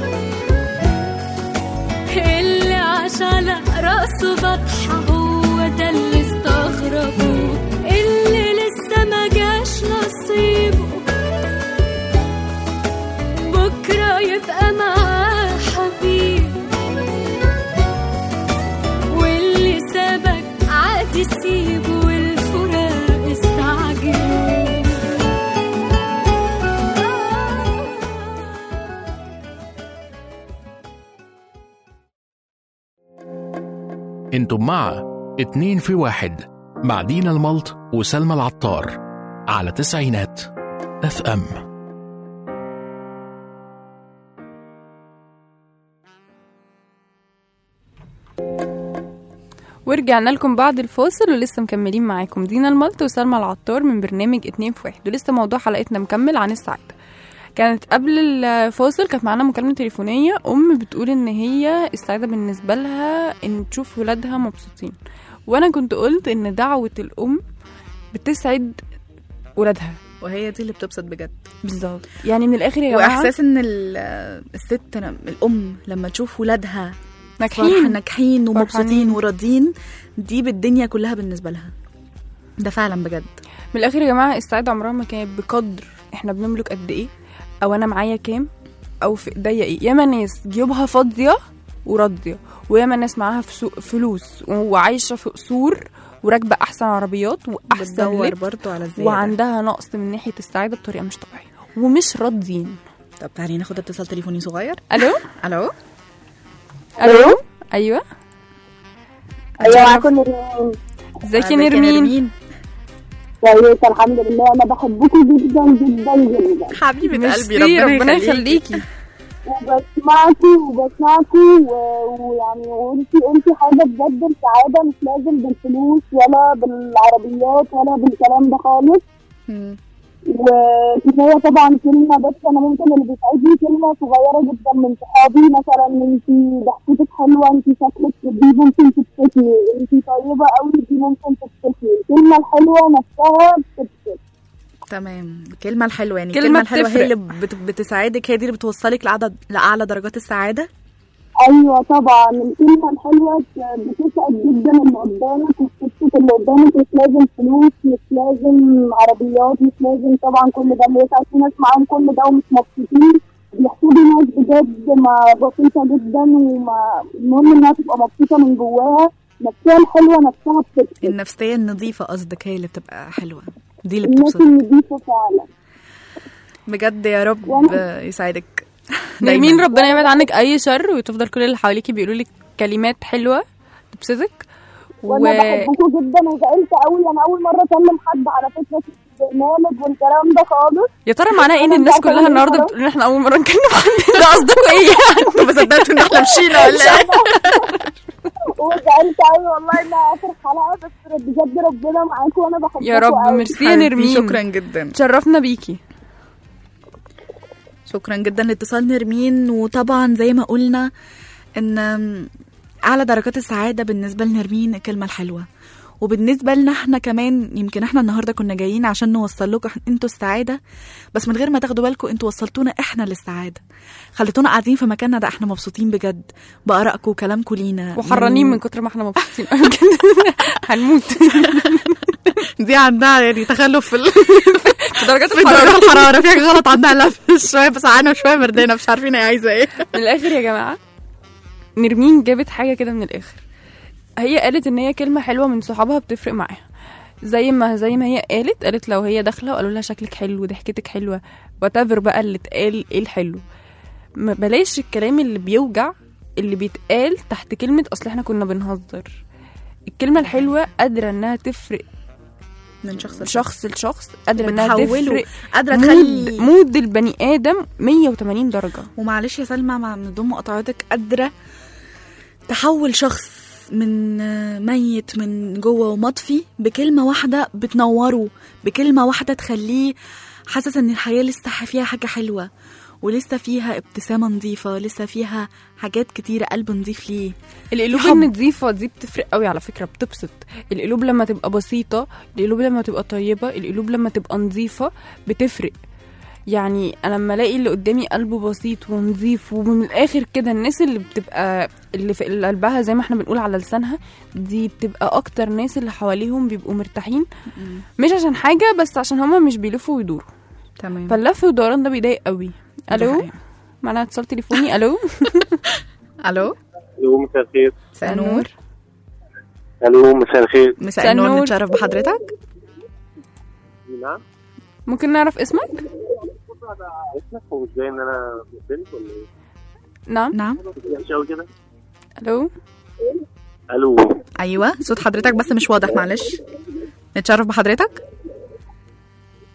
اللي عاش على راسه بطحة هو ده اللي استغربوه اللي لسه ما جاش نصيبه بكرة يبقى معاه حبيب واللي سابك عادي سيبه والفراق استعجلوا انتم مع اتنين في واحد مع دينا الملط وسلمى العطار على تسعينات اف ام ورجعنا لكم بعد الفاصل ولسه مكملين معاكم دينا الملط وسلمى العطار من برنامج اتنين في واحد ولسه موضوع حلقتنا مكمل عن السعادة كانت قبل الفاصل كانت معانا مكالمة تليفونية أم بتقول إن هي السعادة بالنسبة لها إن تشوف ولادها مبسوطين وأنا كنت قلت إن دعوة الأم بتسعد ولادها وهي دي اللي بتبسط بجد بالظبط يعني من الآخر يا جماعة واحساس ان ال- الست الام لما تشوف ولادها ناجحين. فرح- ناجحين ومبسوطين فرحانين. وراضيين دي بالدنيا كلها بالنسبه لها ده فعلا بجد من الاخر يا جماعه السعاده عمرها ما كانت بقدر احنا بنملك قد ايه او انا معايا كام او في ايديا ايه ياما ناس جيوبها فاضيه وراضيه وياما ناس معاها فسو- فلوس وعايشه في قصور وراكبه احسن عربيات واحسن بتدور لبس برضو على الزياده وعندها نقص من ناحيه السعاده بطريقه مش طبيعيه ومش راضيين طب تعالي ناخد اتصال تليفوني صغير الو الو الو ايوه ايوه معاكم نرمين ازيك يا نرمين كويس الحمد لله انا بحبكم جدا جدا جدا حبيبه ميرسي، ربنا يخليكي وبسمعكي وبسمعكي و- ويعني وانتي قلتي حاجه بجد السعاده مش لازم بالفلوس ولا بالعربيات ولا بالكلام ده خالص وكفايه طبعا كلمه بس انا ممكن اللي بيساعدني كلمه صغيره جدا من صحابي مثلا انت ضحكتك حلوه انت شكلك دي ممكن تبسطني انت طيبه قوي دي ممكن تبسطني الكلمه الحلوه نفسها بتبسط تمام الكلمه الحلوه يعني كلمة الكلمه الحلوه هي بتفرق. اللي بت... بتساعدك هي دي اللي بتوصلك لاعلى لاعلى درجات السعاده ايوه طبعا الكلمه الحلوه بتسعد جدا اللي قدامك وبتبسط اللي قدامك مش لازم فلوس مش لازم عربيات مش لازم طبعا كل ده اللي يسعد في ناس معاهم كل ده ومش مبسوطين بيحسدوا ناس بجد ما بسيطه جدا وما المهم انها تبقى مبسوطه من جواها نفسها الحلوه نفسها بتبسط النفسيه النظيفه قصدك هي اللي بتبقى حلوه دي اللي الناس بتبسطك النظيفه فعلا بجد يا رب يسعدك نرمين دايماً. ربنا يبعد عنك اي شر وتفضل كل اللي حواليكي بيقولوا لك كلمات حلوه تبسطك وانا بحبكم جدا وزعلت قوي انا اول مره اكلم حد على فكره البرنامج والكلام ده خالص يا ترى معناه ايه ان الناس كلها النهارده بتقول ان احنا اول مره نكلم حد ده قصدكوا ايه يعني انتوا ما صدقتوا ان احنا مشينا ولا ايه وزعلت قوي والله انها اخر حلقه بس بجد ربنا معاكم وانا بحبكم يا رب قوي. ميرسي يا حبيبتي، نرمين شكرا جدا تشرفنا بيكي شكرا جدا لاتصال نرمين وطبعا زي ما قلنا ان اعلى درجات السعاده بالنسبه لنرمين الكلمه الحلوه وبالنسبه لنا احنا كمان يمكن احنا النهارده كنا جايين عشان نوصل لكم انتوا السعاده بس من غير ما تاخدوا بالكم انتوا وصلتونا احنا للسعاده خليتونا قاعدين في مكاننا ده احنا مبسوطين بجد بارائكم وكلامكم لينا وحرانين من كتر ما احنا مبسوطين هنموت دي عندها يعني تخلف في ال- في درجات في درجات الحراره في حاجه غلط عندها لا شويه بس عنا وشويه مردانه مش عارفين هي عايزه ايه من الاخر يا جماعه نرمين جابت حاجه كده من الاخر هي قالت ان هي كلمه حلوه من صحابها بتفرق معاها زي ما زي ما هي قالت قالت لو هي داخله وقالوا لها شكلك حلو ضحكتك حلوه وتافر بقى اللي اتقال ايه الحلو ما بلاش الكلام اللي بيوجع اللي بيتقال تحت كلمه اصل احنا كنا بنهزر الكلمه الحلوه قادره انها تفرق من شخص شخص لشخص قادره انها بتحوله، تفرق قادرة مود- تخلي- مود البني ادم 180 درجه ومعلش يا سلمى مع من ضمن مقاطعتك قادره تحول شخص من آه، ميت من جوه ومطفي بكلمه واحده بتنوره بكلمه واحده تخليه حاسس ان الحياه لسه فيها حاجه حلوه ولسه فيها ابتسامه نظيفه لسه فيها حاجات كتيره قلب نظيف ليه القلوب حب. النظيفة دي بتفرق قوي على فكرة بتبسط القلوب لما تبقى بسيطة القلوب لما تبقى طيبة القلوب لما تبقى نظيفة بتفرق يعني انا لما الاقي اللي قدامي قلبه بسيط ونظيف ومن الاخر كده الناس اللي بتبقى اللي في اللي قلبها زي ما احنا بنقول على لسانها دي بتبقى اكتر ناس اللي حواليهم بيبقوا مرتاحين مش عشان حاجة بس عشان هما مش بيلفوا ويدوروا تمام فاللف والدوران ده بيضايق قوي ده الو حقيقي. معنا اتصال تليفوني الو الو الو مساء الخير مساء النور الو مساء الخير مساء النور نتشرف بحضرتك نعم ممكن نعرف اسمك اسمك هو مش باين ان انا بنت ولا ايه؟ نعم نعم وحش قوي كده الو الو ايوه صوت حضرتك بس مش واضح معلش نتشرف بحضرتك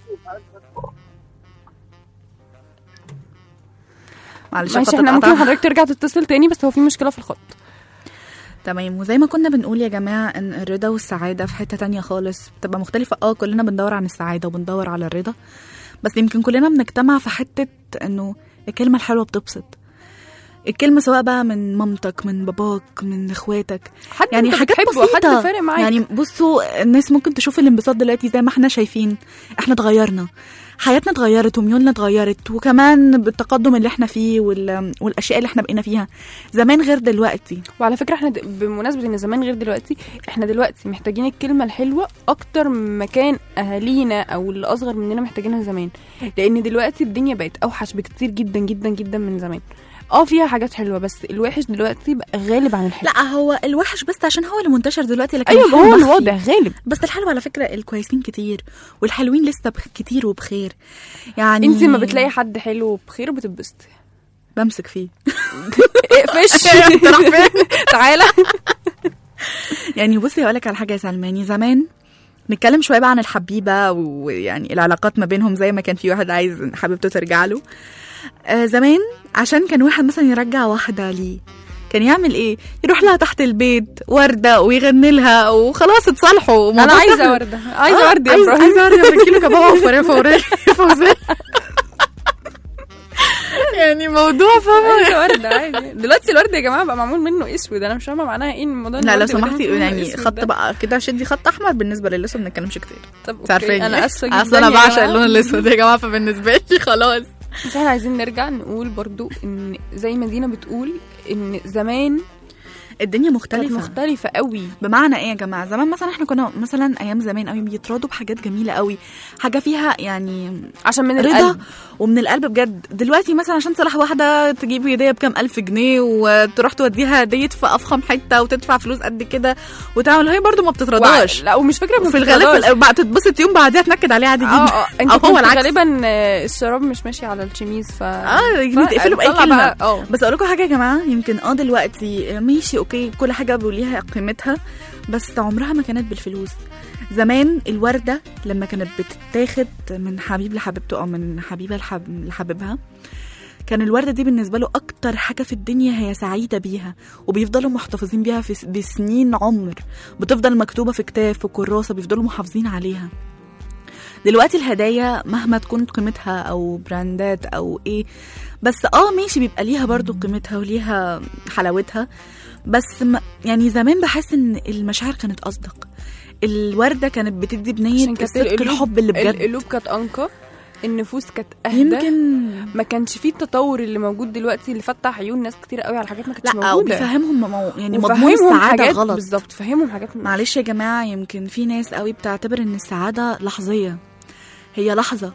معلش ماشي الخط احنا ممكن اتقطع. حضرتك ترجع تتصل تاني بس هو في مشكله في الخط تمام وزي ما كنا بنقول يا جماعة ان الرضا والسعادة في حتة تانية خالص بتبقى مختلفة اه كلنا بندور عن السعادة وبندور على الرضا بس يمكن كلنا بنجتمع في حتة انه الكلمة الحلوة بتبسط الكلمة سواء بقى من مامتك من باباك من اخواتك حد يعني انت حاجات بتحبه، حد بسيطة فارق معاك. يعني بصوا الناس ممكن تشوف الانبساط دلوقتي زي ما احنا شايفين احنا اتغيرنا حياتنا اتغيرت وميولنا اتغيرت وكمان بالتقدم اللي احنا فيه وال... والاشياء اللي احنا بقينا فيها زمان غير دلوقتي وعلى فكره احنا د... بمناسبه ان زمان غير دلوقتي احنا دلوقتي محتاجين الكلمه الحلوه اكتر ما كان اهالينا او اللي اصغر مننا محتاجينها زمان لان دلوقتي الدنيا بقت اوحش بكتير جدا جدا جدا من زمان اه فيها حاجات حلوه بس الوحش دلوقتي بقى غالب عن الحلو لا هو الوحش بس عشان هو اللي منتشر دلوقتي لكن ايوه الحلو هو مخفي. الواضح غالب بس الحلو على فكره الكويسين كتير والحلوين لسه بخ... كتير وبخير يعني انت ما بتلاقي حد حلو بخير بتتبسطي بمسك فيه اقفش انت رايح فين؟ تعالى يعني بصي هقول لك على حاجه يا سلماني زمان نتكلم شويه بقى عن الحبيبه ويعني العلاقات ما بينهم زي ما كان في واحد عايز حبيبته ترجع له آه زمان عشان كان واحد مثلا يرجع واحده ليه كان يعمل ايه يروح لها تحت البيت ورده ويغني لها وخلاص اتصالحوا انا الموضوع عايزه سهل. ورده عايزه آه، ورده يا عايز- ابراهيم عايزه ورده في كيلو كباب وفوريه فوريه فوزيه يعني موضوع فاهمه عايزه ورده عادي دلوقتي الورد يا جماعه بقى معمول منه اسود انا مش فاهمه معناها ايه الموضوع إن لا لو الورد يبقى سمحتي معمول منه يعني أسود خط ده. بقى كده شدي خط احمر بالنسبه للاسود ما نتكلمش كتير طب انت عارفاني أوكي، انا اسفه جدا اصل انا يا بعشق جماعة. اللون الاسود يا جماعه فبالنسبه لي خلاص بس احنا عايزين نرجع نقول برضو ان زي ما دينا بتقول ان زمان الدنيا كانت مختلفه مختلفه قوي بمعنى ايه يا جماعه زمان مثلا احنا كنا مثلا ايام زمان قوي بيتراضوا بحاجات جميله قوي حاجه فيها يعني عشان من رضا القلب ومن القلب بجد دلوقتي مثلا عشان تصلح واحده تجيب هديه بكام الف جنيه وتروح توديها هديه في افخم حته وتدفع فلوس قد كده وتعمل هي برضو ما بتترضاش لا ومش فكره ما وفي الغالب بتترضاش. في- بقى تتبسط يوم بعديها تنكد عليه عادي جدا اه اه انت او هو كنت العكس غالبا آه، الشراب مش ماشي على الشميز ف اه ف- تقفلوا باي طلع كلمه بقى- اه بس اقول لكم حاجه يا جماعه يمكن اه دلوقتي ماشي اوكي كل حاجه وليها قيمتها بس عمرها ما كانت بالفلوس زمان الورده لما كانت بتتاخد من حبيب لحبيبته او من حبيبه لحب... لحبيبها كان الوردة دي بالنسبة له أكتر حاجة في الدنيا هي سعيدة بيها وبيفضلوا محتفظين بيها في س- بسنين عمر بتفضل مكتوبة في كتاب في كراسة بيفضلوا محافظين عليها دلوقتي الهدايا مهما تكون قيمتها او براندات او ايه بس اه ماشي بيبقى ليها برضو قيمتها وليها حلاوتها بس م- يعني زمان بحس ان المشاعر كانت اصدق الورده كانت بتدي بنيه عشان كانت الصدق القلوب- الحب اللي بجد القلوب كانت انقى النفوس كانت اهدى يمكن ما كانش فيه التطور اللي موجود دلوقتي اللي فتح عيون ناس كتير قوي على حاجات ما كانتش لا موجوده وبيفهمهم مو يعني مضمون وفهمهم السعاده حاجات غلط بالظبط فهمهم حاجات معلش يا جماعه يمكن في ناس قوي بتعتبر ان السعاده لحظيه هي لحظه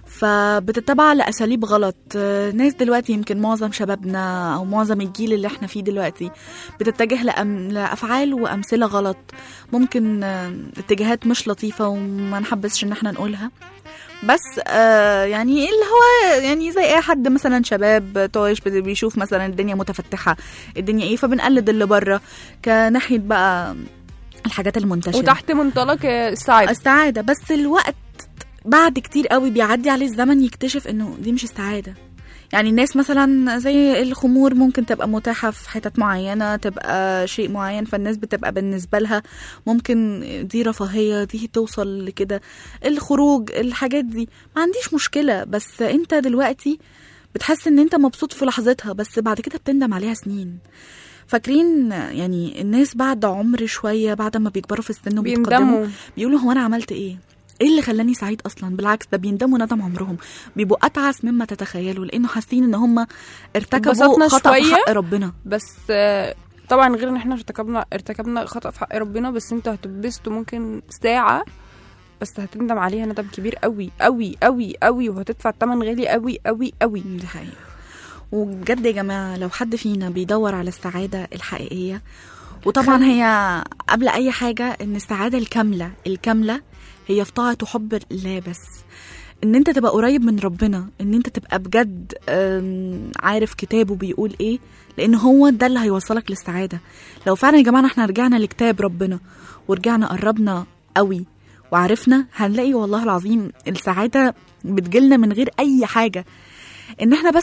فبتتبع لاساليب غلط آه، ناس دلوقتي يمكن معظم شبابنا او معظم الجيل اللي احنا فيه دلوقتي بتتجه لأم... لافعال وامثله غلط ممكن آه، اتجاهات مش لطيفه وما نحبسش ان احنا نقولها بس آه يعني اللي هو يعني زي اي حد مثلا شباب طايش بت- بيشوف مثلا الدنيا متفتحه الدنيا ايه فبنقلد اللي بره كناحيه بقى الحاجات المنتشره وتحت منطلق السعاده السعاده بس الوقت بعد كتير قوي بيعدي عليه الزمن يكتشف انه دي مش السعاده يعني الناس مثلا زي الخمور ممكن تبقى متاحة في حتت معينة تبقى شيء معين فالناس بتبقى بالنسبة لها ممكن دي رفاهية دي توصل لكده الخروج الحاجات دي ما عنديش مشكلة بس انت دلوقتي بتحس ان انت مبسوط في لحظتها بس بعد كده بتندم عليها سنين فاكرين يعني الناس بعد عمر شوية بعد ما بيكبروا في السن وبيتقدموا بيندموا بيقولوا هو انا عملت ايه ايه اللي خلاني سعيد اصلا بالعكس ده بيندموا ندم عمرهم بيبقوا اتعس مما تتخيلوا لانه حاسين ان هم ارتكبوا اتبسطنا خطا في شوية. حق ربنا بس آه، طبعا غير ان احنا ارتكبنا ارتكبنا خطأ في حق ربنا بس انتوا هتتبسطوا ممكن ساعة بس هتندم عليها ندم كبير قوي قوي قوي قوي وهتدفع الثمن غالي قوي قوي قوي دي حقيقة وبجد يا جماعة لو حد فينا بيدور على السعادة الحقيقية وطبعا هي قبل أي حاجة إن السعادة الكاملة الكاملة هي في طاعة وحب الله بس إن أنت تبقى قريب من ربنا إن أنت تبقى بجد أم، عارف كتابه بيقول إيه لأن هو ده اللي هيوصلك للسعادة لو فعلا يا جماعة احنا رجعنا لكتاب ربنا ورجعنا قربنا قوي وعرفنا هنلاقي والله العظيم السعادة بتجيلنا من غير أي حاجة ان احنا بس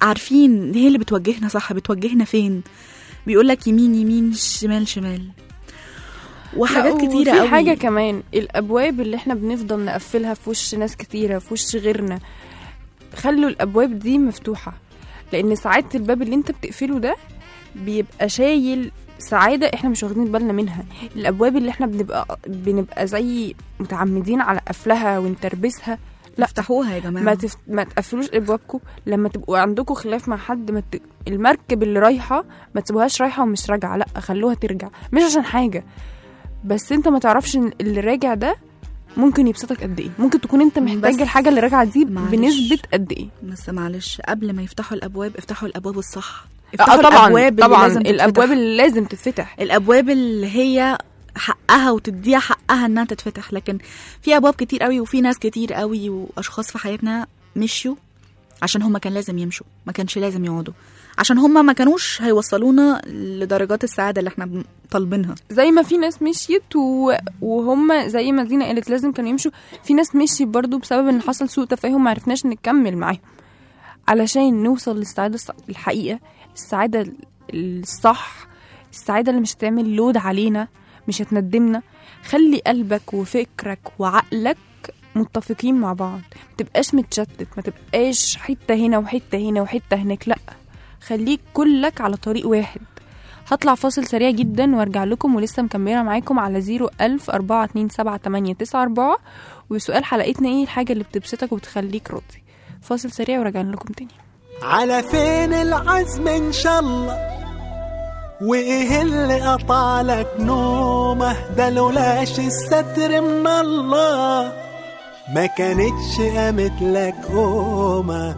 عارفين هي اللي بتوجهنا صح بتوجهنا فين بيقول لك يمين يمين شمال شمال وحاجات لا، كتيرة وفي قوي حاجة كمان الأبواب اللي احنا بنفضل نقفلها في وش ناس كتيرة في وش غيرنا خلوا الأبواب دي مفتوحة لأن ساعات الباب اللي انت بتقفله ده بيبقى شايل سعادة احنا مش واخدين بالنا منها الأبواب اللي احنا بنبقى بنبقى زي متعمدين على قفلها ونتربسها لا افتحوها يا جماعة ما, تف... ما تقفلوش ابوابكم لما تبقوا عندكم خلاف مع حد ما ت... المركب اللي رايحه ما تسيبوهاش رايحه ومش راجعه لا خلوها ترجع مش عشان حاجه بس انت ما تعرفش ان اللي راجع ده ممكن يبسطك قد ايه ممكن تكون انت محتاج بس الحاجه اللي راجعه دي معلش. بنسبه قد ايه بس معلش قبل ما يفتحوا الابواب افتحوا الابواب الصح اه افتحوا طبعا الابواب اللي طبعا لازم الابواب تتفتح. اللي لازم تتفتح الابواب اللي هي حقها وتديها حقها انها تتفتح لكن في ابواب كتير قوي وفي ناس كتير قوي واشخاص في حياتنا مشيوا عشان هما كان لازم يمشوا ما كانش لازم يقعدوا عشان هما ما كانوش هيوصلونا لدرجات السعاده اللي احنا بن- طالبينها زي ما في ناس مشيت و... وهم زي ما دينا قالت لازم كانوا يمشوا في ناس مشيت برضو بسبب ان حصل سوء تفاهم ما عرفناش نكمل معاهم علشان نوصل للسعاده الص- الحقيقه السعاده الصح السعاده اللي مش هتعمل لود علينا مش هتندمنا خلي قلبك وفكرك وعقلك متفقين مع بعض ما تبقاش متشتت ما تبقاش حته هنا وحته هنا وحته هناك لا خليك كلك على طريق واحد هطلع فاصل سريع جدا وارجع لكم ولسه مكمله معاكم على 01000 427 وسؤال حلقتنا ايه الحاجه اللي بتبسطك وبتخليك راضي فاصل سريع وراجعين لكم تاني على فين العزم ان شاء الله وايه اللي قطع لك نومه ده لولاش الستر من الله ما كانتش قامت لك قومه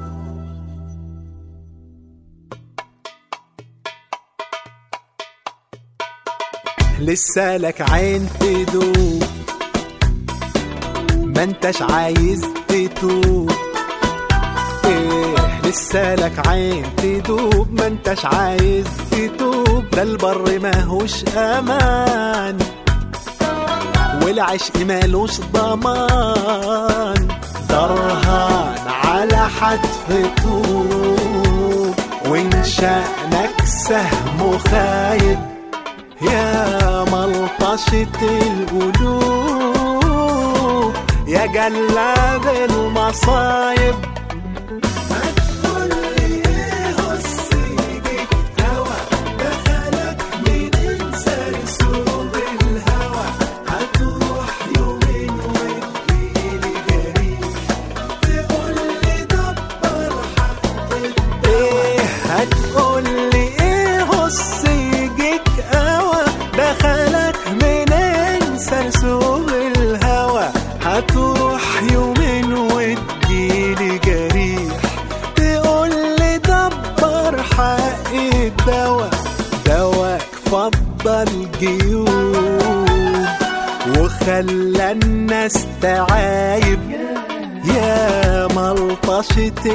لسه لك عين تدوب ما انتش عايز تتوب ايه لسه لك عين تدوب ما انتش عايز تتوب ده البر ماهوش امان والعشق مالوش ضمان درهان على حتف طوب وان شأنك سهم خايب يا ملطشة القلوب يا جلاد المصايب ايه هتقولي ايه هص يجيك قوى دخلك منين سرسوب الهوى هتروح يومين وتجيلي جريح تقولي دبر حق الدواء دواك فضل جيوب وخلى الناس تعايب يا ملطشة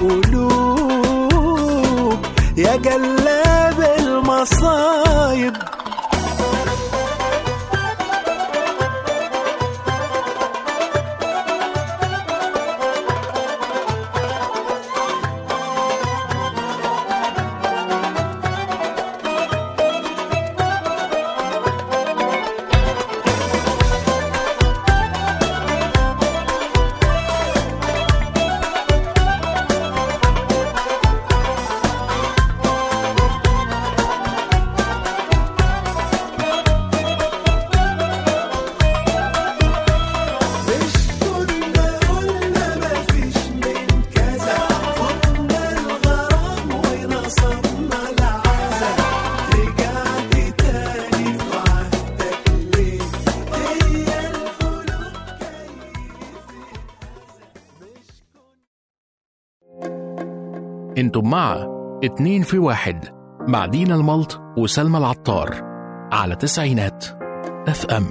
القلوب يا جلاب المصايب انتم مع اتنين في واحد مع دينا الملط وسلمى العطار على تسعينات اف ام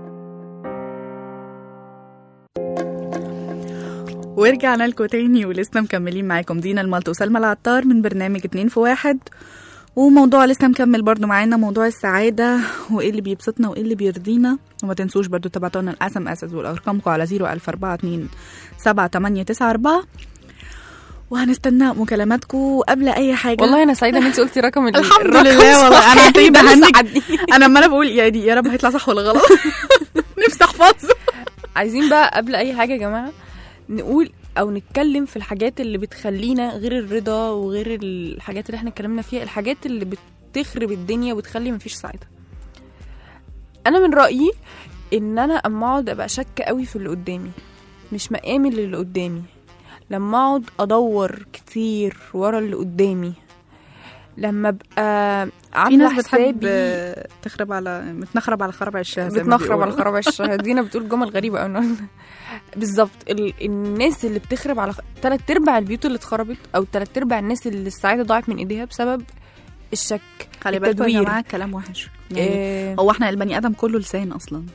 ورجعنا لكم تاني ولسه مكملين معاكم دينا الملط وسلمى العطار من برنامج اتنين في واحد وموضوع لسه مكمل برضو معانا موضوع السعادة وايه اللي بيبسطنا وايه اللي بيرضينا وما تنسوش برضو تبعتونا الاس ام اس والارقامكم على 00427 7894 وهنستنى مكالماتكم قبل اي حاجه والله انا سعيده ان انت قلتي رقم ال- الحمد الرقم لله والله انا صح. طيب ده اللي بهنج ساعدني. انا عماله بقول يعني يا رب هيطلع صح ولا غلط نفسي احفظه عايزين بقى قبل اي حاجه يا جماعه نقول او نتكلم في الحاجات اللي بتخلينا غير الرضا وغير الحاجات اللي احنا اتكلمنا فيها الحاجات اللي بتخرب الدنيا وتخلي مفيش سعاده انا من رايي ان انا اما اقعد ابقى شاكه قوي في اللي قدامي مش مآمن للي قدامي لما اقعد ادور كتير ورا اللي قدامي لما ابقى في عامله ناس بتحب حسابي آه، تخرب على بتنخرب على خرب عشها زي ما بتنخرب على بيقولوا. خراب الشهر دينا بتقول جمل غريبه قوي النهارده بالظبط ال... الناس اللي بتخرب على خ... تلات ارباع البيوت اللي اتخربت او تلات ارباع الناس اللي السعاده ضاعت من ايديها بسبب الشك خلي بالكم يا التدوير. جماعه الكلام وحش يعني إيه. هو احنا البني ادم كله لسان اصلا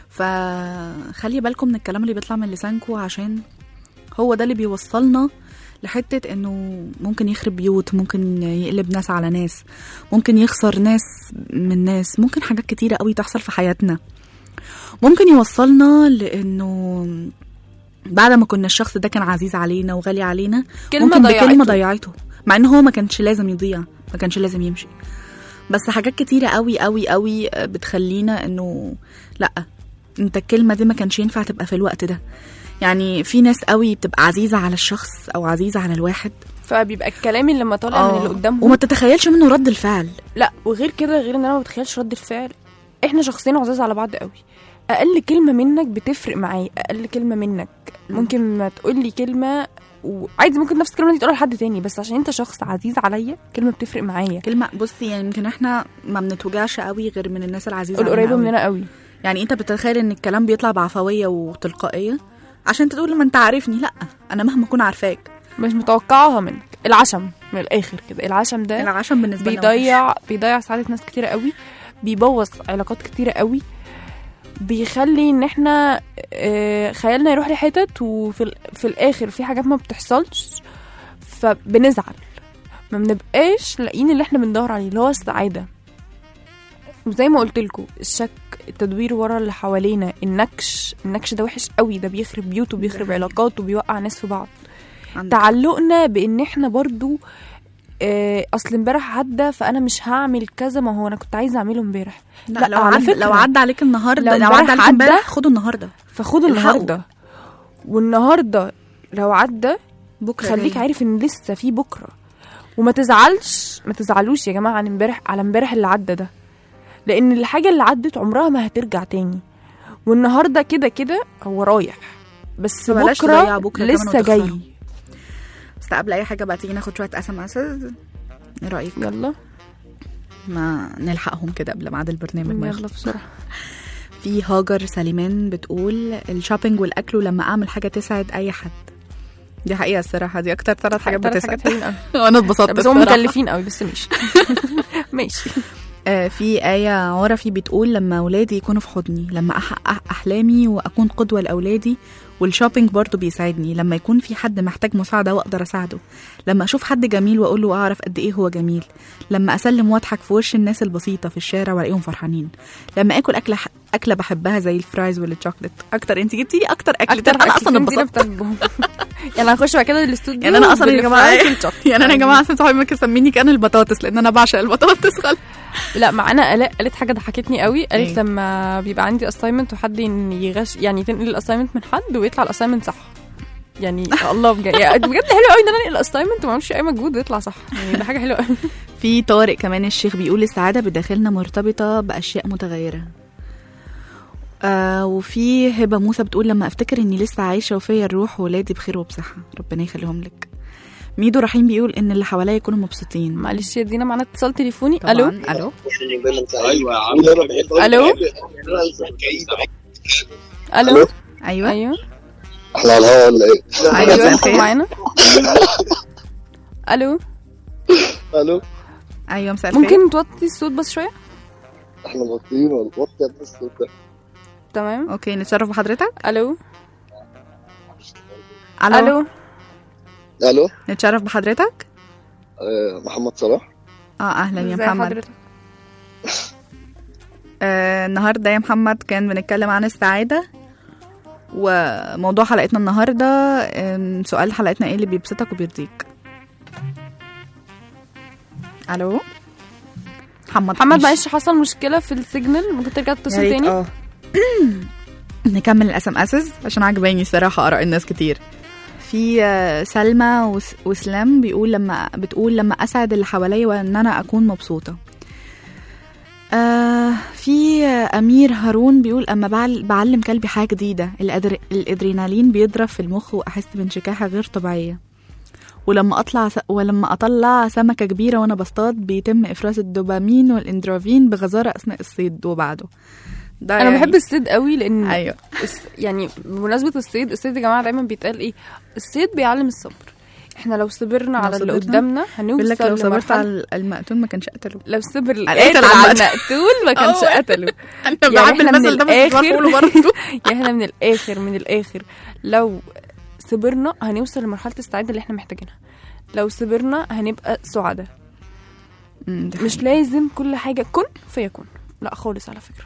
فخلي بالكم من الكلام اللي بيطلع من لسانكم عشان هو ده اللي بيوصلنا لحتة انه ممكن يخرب بيوت ممكن يقلب ناس على ناس ممكن يخسر ناس من ناس ممكن حاجات كتيرة قوي تحصل في حياتنا ممكن يوصلنا لانه بعد ما كنا الشخص ده كان عزيز علينا وغالي علينا كلمة ممكن ضيعته. بكلمة ضيعته مع ان هو ما كانش لازم يضيع ما كانش لازم يمشي بس حاجات كتيرة قوي قوي قوي بتخلينا انه لا انت الكلمة دي ما كانش ينفع تبقى في الوقت ده يعني في ناس قوي بتبقى عزيزة على الشخص او عزيزة على الواحد فبيبقى الكلام اللي لما طالع من آه. اللي قدامهم وما تتخيلش منه رد الفعل لا وغير كده غير ان انا ما بتخيلش رد الفعل احنا شخصين عزاز على بعض قوي اقل كلمه منك بتفرق معايا اقل كلمه منك ممكن ما تقول لي كلمه وعادي ممكن نفس الكلمه دي تقولها لحد تاني بس عشان انت شخص عزيز عليا كلمه بتفرق معايا كلمة بصي يعني يمكن احنا ما بنتوجعش قوي غير من الناس العزيزة القريبه علينا مننا قوي يعني انت بتتخيل ان الكلام بيطلع بعفوية وتلقائية عشان تقول ما انت عارفني لا انا مهما اكون عارفاك مش متوقعاها منك العشم من الاخر كده العشم ده العشم بالنسبة لنا بيضيع بيضيع سعاده ناس كتيره قوي بيبوظ علاقات كتيره قوي بيخلي ان احنا آه، خيالنا يروح لحتت وفي ال- في الاخر في حاجات ما بتحصلش فبنزعل ما بنبقاش لاقيين اللي احنا بندور عليه اللي هو السعاده وزي ما قلت لكم الشك التدوير ورا اللي حوالينا النكش النكش ده وحش قوي ده بيخرب بيوت وبيخرب علاقات وبيوقع ناس في بعض عندك تعلقنا بان احنا برضو آه، اصل امبارح عدى فانا مش هعمل كذا ما هو انا كنت عايزه اعمله امبارح لا, لو على عدى فكرة، لو عدى عليك النهارده لو لو, امبارح عدى عليك عدى، امبارح خده النهارده فخدوا الحقوا. النهارده والنهارده لو عدى بكره خليك جاي. عارف ان لسه في بكره وما تزعلش ما تزعلوش يا جماعه عن امبارح على امبارح اللي عدى ده لان الحاجه اللي عدت عمرها ما هترجع تاني والنهارده كده كده هو رايح بس فبلاش تضيع بكره, بكرة كمان لسه وتخسره. جاي بس قبل اي حاجه بقى تيجي ناخد شويه اس ام اس ايه رايك يلا ما نلحقهم كده قبل ميعاد البرنامج ما يلا يخلص بسرعه في هاجر سليمان بتقول الشوبينج والاكل ولما اعمل حاجه تسعد اي حد دي حقيقه الصراحه دي اكتر ثلاث حاجات تلات بتسعد حاجات حلوين قوي. وانا اتبسطت بس هم الصراحة. مكلفين قوي بس ماشي ماشي آه، في آية عرفي بتقول لما أولادي يكونوا في حضني لما أحقق أحلامي وأكون قدوة لأولادي والشوبينج برضو بيساعدني لما يكون في حد محتاج مساعدة وأقدر أساعده لما أشوف حد جميل وأقول له أعرف قد إيه هو جميل لما أسلم وأضحك في وش الناس البسيطة في الشارع وألاقيهم فرحانين لما آكل أكلة أكلة بحبها زي الفرايز والشوكليت أكتر أنت جبتي لي أكتر أكل اكتر أنا أصلا أكلتين دي اتبسطت بتحبهم يعني هنخش بعد كده الاستوديو يعني أنا أصلا يا جماعة بالفرايز والشوكليت. يعني أنا يا جماعة أصلا صحابي ممكن يسميني كأن البطاطس لأن أنا بعشق البطاطس خالص لا معانا الاء قالت حاجه ضحكتني قوي قالت إيه؟ لما بيبقى عندي اساينمنت وحد ين- يغش يعني تنقل الاساينمنت من حد ويطلع الاساينمنت صح يعني الله بجد يعني بجد حلو قوي ان انا انقل الاساينمنت وما اعملش اي مجهود ويطلع صح يعني ده حاجه حلوه قوي في طارق كمان الشيخ بيقول السعادة بداخلنا مرتبطة بأشياء متغيرة آه وفي هبة موسى بتقول لما أفتكر إني لسه عايشة وفيا الروح وولادي بخير وبصحة ربنا يخليهم لك ميدو رحيم بيقول إن اللي حواليا يكونوا مبسوطين معلش يا دينا معانا اتصال تليفوني طبعاً. الو ألو ايوه يا عم الو الو أيوة ايوه احنا على الهوا ولا ايه؟ أيوة مساء ازيكم الخير معانا الو الو أيوة مساء الخير ممكن توطي الصوت بس شويه احنا موطيين ولا وطي بس ده تمام أوكي نتشرف بحضرتك الو ألو, الو الو نتشرف بحضرتك آه، محمد صلاح اه أهلا يا ازي محمد حضرتك آه النهاردة يا محمد كان بنتكلم عن السعادة وموضوع حلقتنا النهاردة آم، سؤال حلقتنا ايه اللي بيبسطك وبيرضيك الو محمد محمد مش- معلش حصل مشكله في السيجنال ممكن ترجع يا تتصل ريت، تاني اه نكمل الاس ام اسز عشان عجباني الصراحه اراء الناس كتير في آه، سلمى وس- وسلام بيقول لما بتقول لما اسعد اللي حواليا وان انا اكون مبسوطه آه في آه، امير هارون بيقول اما بعل- بعلم كلبي حاجه جديده الأدر... الادرينالين بيضرب في المخ واحس بانشكاحه غير طبيعيه ولما اطلع س... ولما اطلع سمكه كبيره وانا بصطاد بيتم افراز الدوبامين والاندروفين بغزاره اثناء الصيد وبعده ده انا يعني- بحب الصيد قوي لان ايوه الس- يعني بمناسبه الصيد الصيد يا جماعه دايما بيتقال ايه الصيد بيعلم الصبر احنا لو صبرنا لو على اللي صبرنا- قدامنا بيقول لك هنوصل لو صبرت لمرحلة- على المقتول ما كانش قتله لو صبر القاتل القاتل على عامة. المقتول ما كانش أوه. قتله انا يعني بحب احنا من المثل ده بس مش بعرف اقوله الاخر برضه يعني احنا من الاخر من الاخر لو صبرنا هنوصل لمرحله السعاده اللي احنا محتاجينها لو صبرنا هنبقى سعداء مش لازم كل حاجه كن فيكون لا خالص على فكره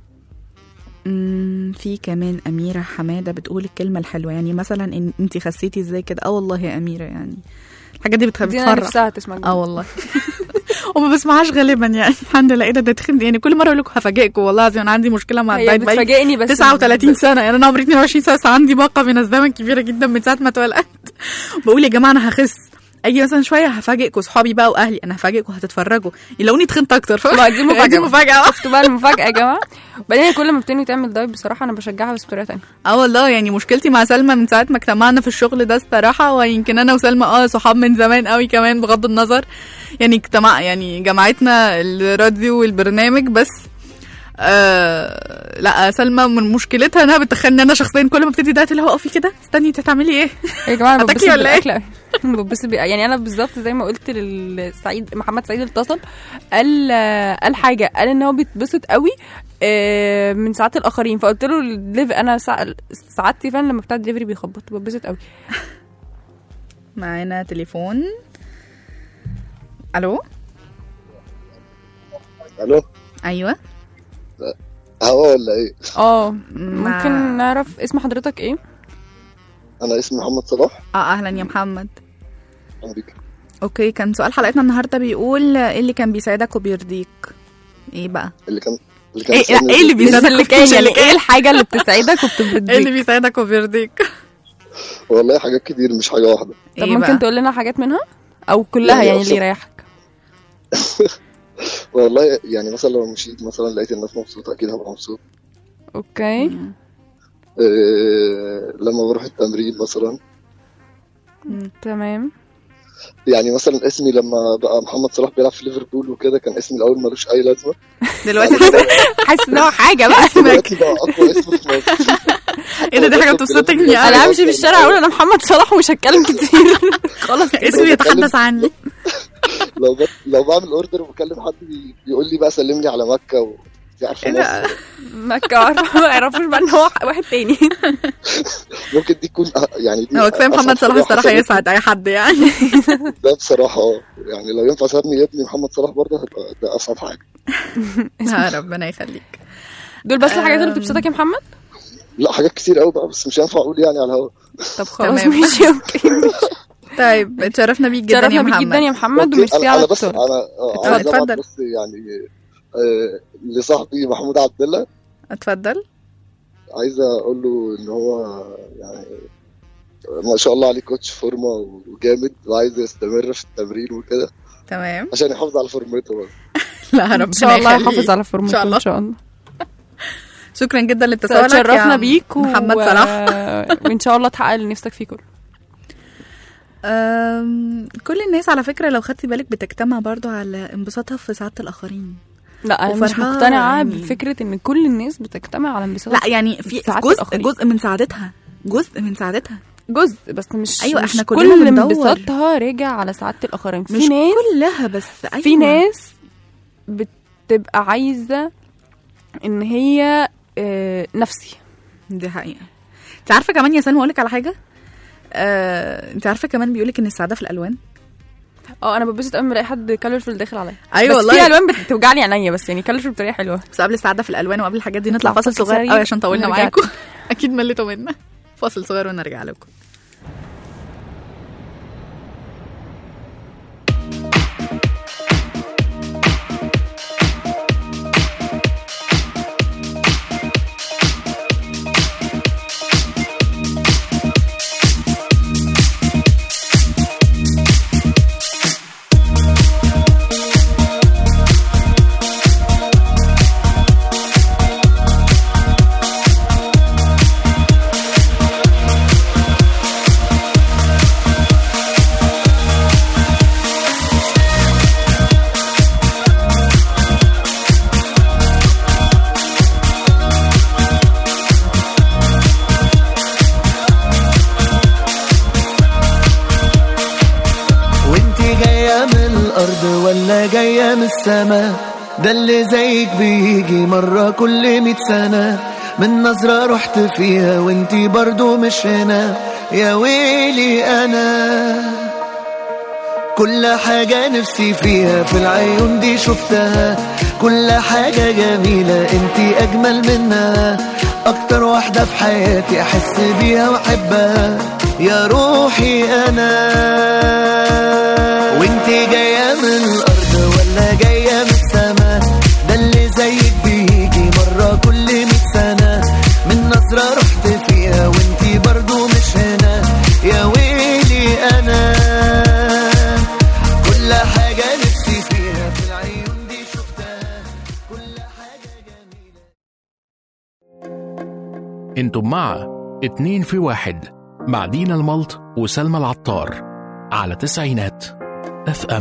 أمم، في كمان أميرة حمادة بتقول الكلمة الحلوة يعني مثلا إن انت خسيتي ازاي كده اه والله يا أميرة يعني الحاجات دي بتخ- دي أنا بتفرح نفسها تسمع اه والله وما بسمعهاش غالبا يعني الحمد لله ايه ده ده تخن يعني كل مره اقول لكم هفاجئكم والله العظيم انا عندي مشكله مع هي الدايت بقالي بتفاجئني بس 39 سنه يعني انا عمري 22 سنه بس عندي باقه من الزمن كبيره جدا من ساعه ما اتولدت بقول يا جماعه انا هخس اجي مثلا شويه هفاجئكم صحابي بقى واهلي انا هفاجئكم هتتفرجوا يلاقوني تخنت اكتر فاهمة؟ ما دي المفاجأة دي مفاجاه شفتوا بقى المفاجأة يا جماعة بعدين كل ما بتنوي تعمل دايت بصراحة أنا بشجعها بس بطريقة تانية اه والله يعني مشكلتي مع سلمى من ساعه ما اجتمعنا في الشغل ده الصراحه ويمكن انا وسلمى اه صحاب من زمان قوي كمان بغض النظر يعني اجتمع يعني جمعتنا الراديو والبرنامج بس آه لا سلمى من مشكلتها انها بتخليني انا شخصيا كل ما ابتدي دايت اللي هو اقفي كده استني انت هتعملي ايه يا جماعة أنا هتاكلي ببسط ولا ايه؟ بالأكل أوي. ببسط بال- يعني أنا بالظبط زي ما قلت للسعيد محمد سعيد اللي اتصل قال قال حاجة قال إن هو بيتبسط قوي آه، من ساعات الآخرين فقلت له الليف- أنا سع- سعادتي فعلا لما بتاع الدليفري بيخبط ببسط قوي معانا تليفون الو الو ايوه هوا ولا ايه؟ اه ممكن نعرف اسم حضرتك ايه؟ انا اسمي محمد صلاح اه اهلا يا محمد أهلاً بيك. اوكي كان سؤال حلقتنا النهارده بيقول ايه اللي كان بيساعدك وبيرضيك ايه بقى اللي كان اللي كان ايه بيسألني ايه اللي دي- بيساعدك اللي كان يعني ايه الحاجة اللي بتسعدك وبتبرديك؟ ايه اللي بيساعدك وبيرضيك والله حاجات كتير مش حاجه واحده طب إيه ممكن بقى؟ تقول لنا حاجات منها؟ أو كلها يعني يعني اللي أبسط- يريحك والله يعني مثلا لو مشيت مثلا لقيت الناس مبسوطه اكيد هبقى مبسوط اوكي إيه لما بروح التمرين مثلا تمام يعني مثلا اسمي لما بقى محمد صلاح بيلعب في ليفربول وكده كان اسمي الاول ملوش اي لازمه دلوقتي حاسس ان هو حاجة بقى دلوقتي بقى اقوى اسم في مصر ايه ده دي حاجه بتبسطني انا همشي في الشارع اقول انا محمد صلاح ومش هتكلم كتير خلاص اسمي يتحدث عني لو ب... لو بعمل اوردر وبكلم حد بي... بيقول لي بقى سلم لي على مكه و... دي عارفه ايه ده؟ مصر. مكة عارفة ما يعرفوش بقى ان هو واحد تاني ممكن دي تكون أه- يعني دي هو كفايه أصعب محمد صلاح حاجة الصراحه حصلت لي. يسعد اي حد يعني ده بصراحه اه يعني لو ينفع سمي ابني محمد صلاح برضه هتبقى ده اصعب حاجه يا ربنا يخليك دول بس الحاجات اللي بتبسطك يا محمد لا حاجات كتير قوي بقى بس مش هينفع اقول يعني على الهوا طب خلاص تمام. ماشي اوكي طيب اتشرفنا بيك جدا يا تشرفنا بيك محمد جدا يا محمد أوكي، وميرسي انا على انا بس الاتصال انا آه، اتفضل، عايز ابعت اتفضل. بس يعني آه، لصاحبي محمود عبد الله اتفضل عايز اقول له ان هو يعني ما شاء الله عليه كوتش فورمه وجامد وعايز يستمر في التمرين وكده تمام عشان يحافظ على فورمته برضه لا ربنا ان شاء الله يخليك. يحافظ على ان شاء فورمته الله ان شاء الله شكرا جدا لاتصالك تشرفنا يا بيك و... محمد صلاح وان شاء الله تحقق اللي نفسك فيه كله أم، كل الناس على فكرة لو خدتي بالك بتجتمع برضو على انبساطها في سعادة الآخرين لا انا مش وفرحانة مقتنعه يعني. بفكره ان كل الناس بتجتمع على انبساط لا يعني في سعادة جزء الآخرين. جزء من سعادتها جزء من سعادتها جزء بس مش أيوة، مش إحنا كلنا كل بندور. انبساطها راجع على سعاده الاخرين في مش ناس كلها بس أيوة. في ناس بتبقى عايزه ان هي آه، نفسي دي حقيقة انت عارفة كمان يا سلمى اقول لك على حاجة آه، انت عارفة كمان بيقولك ان السعادة في الألوان اه انا ببسط قوي لما الاقي حد كالرفل داخل عليا أيوة بس والله. في الوان بتوجع لي عينيا بس يعني كالرفل بطريقه حلوه بس قبل السعادة في الألوان وقبل الحاجات دي نطلع نطلع فاصل فاصل صغير صغير قوي عشان طولنا ونرجع معاكم تاني. أكيد مليتوا منا فاصل صغير ونرجع لكم الأرض ولا جاية من السما ده اللي زيك بيجي مرة كل مية سنة من نظرة رحت فيها وانتي برضو مش هنا يا ويلي أنا كل حاجة نفسي فيها في العيون دي شفتها كل حاجة جميلة انتي أجمل منها أكتر واحدة في حياتي أحس بيها وأحبها يا روحي أنا وانتي جاية من الأرض ولا جاية من السما ده اللي زيك بيجي مرة كل مية سنة من نظرة رحت فيها وانتي برضو مش هنا يا ويلي أنا كل حاجة نفسي فيها في العيون دي شفتها كل حاجة جميلة انتم مع اتنين في واحد مع دينا الملط وسلمى العطار على تسعينات اف ام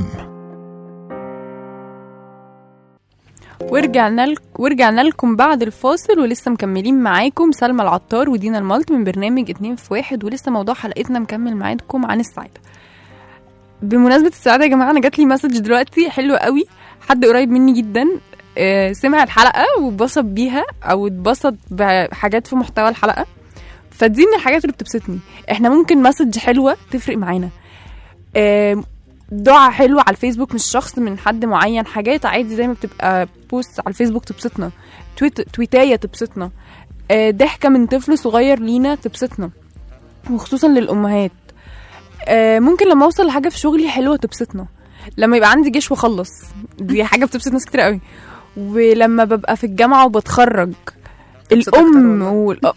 ورجعنا لك ورجعنا لكم بعد الفاصل ولسه مكملين معاكم سلمى العطار ودينا الملط من برنامج اتنين في واحد ولسه موضوع حلقتنا مكمل معاكم عن السعادة بمناسبة السعادة يا جماعة أنا جات لي مسج دلوقتي حلو قوي حد قريب مني جدا آه، سمع الحلقة واتبسط بيها أو اتبسط بحاجات في محتوى الحلقة فدي من الحاجات اللي بتبسطني احنا ممكن مسج حلوة تفرق معانا آه، دعاء حلو على الفيسبوك مش شخص من حد معين حاجات عادي زي ما بتبقى بوست على الفيسبوك تبسطنا تويت تويتاية تبسطنا آه، ضحكة من طفل صغير لينا تبسطنا وخصوصا للأمهات آه، ممكن لما اوصل لحاجة في شغلي حلوة تبسطنا لما يبقى عندي جيش واخلص دي حاجة بتبسط ناس كتير قوي ولما ببقى في الجامعة وبتخرج الأم والأب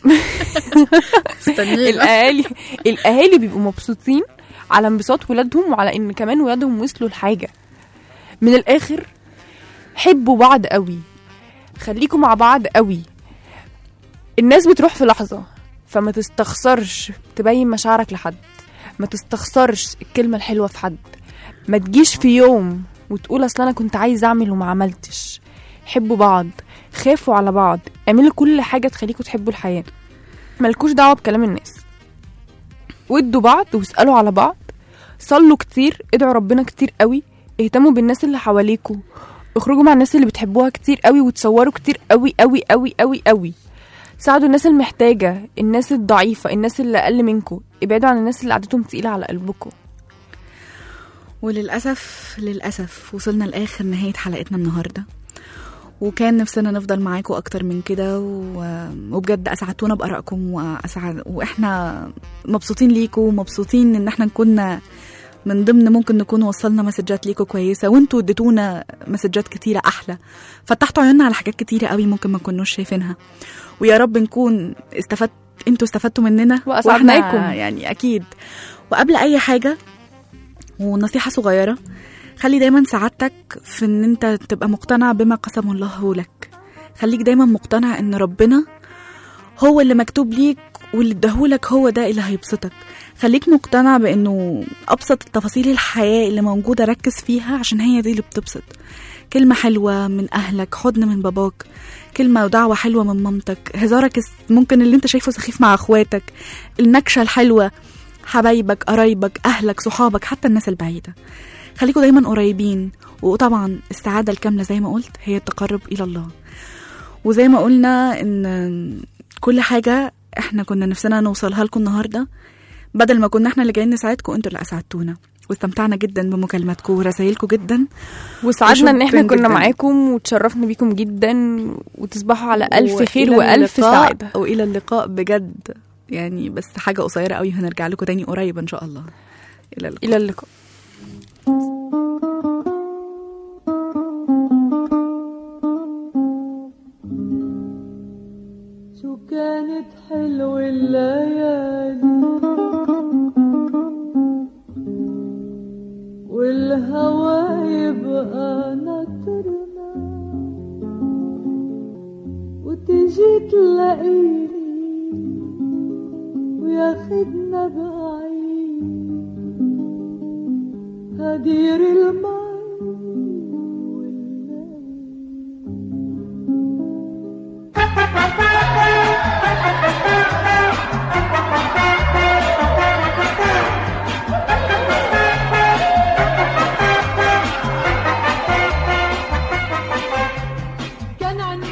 الأهالي الأهالي بيبقوا مبسوطين على انبساط ولادهم وعلى ان كمان ولادهم وصلوا لحاجه من الاخر حبوا بعض قوي خليكوا مع بعض قوي الناس بتروح في لحظه فما تستخسرش تبين مشاعرك لحد ما تستخسرش الكلمه الحلوه في حد ما تجيش في يوم وتقول اصل انا كنت عايز اعمل وما عملتش حبوا بعض خافوا على بعض اعملوا كل حاجه تخليكوا تحبوا الحياه ملكوش دعوه بكلام الناس ودوا بعض واسألوا على بعض صلوا كتير ادعوا ربنا كتير قوي اهتموا بالناس اللي حواليكوا اخرجوا مع الناس اللي بتحبوها كتير قوي وتصوروا كتير قوي قوي قوي قوي قوي ساعدوا الناس المحتاجة الناس الضعيفة الناس اللي أقل منكم ابعدوا عن الناس اللي قعدتهم تقيلة على قلبكم وللأسف للأسف وصلنا لآخر نهاية حلقتنا النهاردة وكان نفسنا نفضل معاكم أكتر من كده و- وبجد أسعدتونا بآرائكم وأسعد وإحنا مبسوطين ليكم ومبسوطين إن إحنا كنا من ضمن ممكن نكون وصلنا مسجات ليكم كويسة وانتوا اديتونا مسجات كتيرة أحلى فتحتوا عيوننا على حاجات كتيرة قوي ممكن ما كناش شايفينها ويا رب نكون استفدت انتوا استفدتوا مننا وأسعدناكم. وإحنا يعني أكيد وقبل أي حاجة ونصيحة صغيرة خلي دايما سعادتك في ان انت تبقى مقتنع بما قسم الله لك خليك دايما مقتنع ان ربنا هو اللي مكتوب ليك واللي اداهولك هو ده اللي هيبسطك خليك مقتنع بانه ابسط تفاصيل الحياة اللي موجودة ركز فيها عشان هي دي اللي بتبسط كلمة حلوة من أهلك حضن من باباك كلمة ودعوة حلوة من مامتك هزارك الس- ممكن اللي انت شايفه سخيف مع اخواتك النكشة الحلوة حبايبك قرايبك أهلك صحابك حتى الناس البعيدة خليكوا دايما قريبين وطبعا السعادة الكاملة زي ما قلت هي التقرب إلى الله وزي ما قلنا إن كل حاجة احنا كنا نفسنا نوصلها لكم النهاردة بدل ما كنا احنا اللي جايين نساعدكم انتوا اللي أسعدتونا واستمتعنا جدا بمكالماتكم ورسايلكم جدا وسعدنا ان احنا وشكراً كنا جداً. معاكم وتشرفنا بيكم جدا وتصبحوا على الف خير وإلى والف اللقاء- سعاده والى اللقاء بجد يعني بس حاجة قصيرة قوي هنرجع لكم تاني قريب ان شاء الله الى اللقاء الى اللقاء شو كانت حلوة الليالي والهوى يبقى ناطرنا وتجي تلاقيني وياخدنا بعيد هدير المي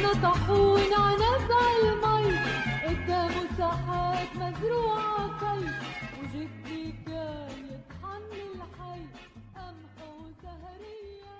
عنا طحون عنب عالمي قدامه ساحات مزروعة في وجدي كان يطحن الحي قمح وسهرية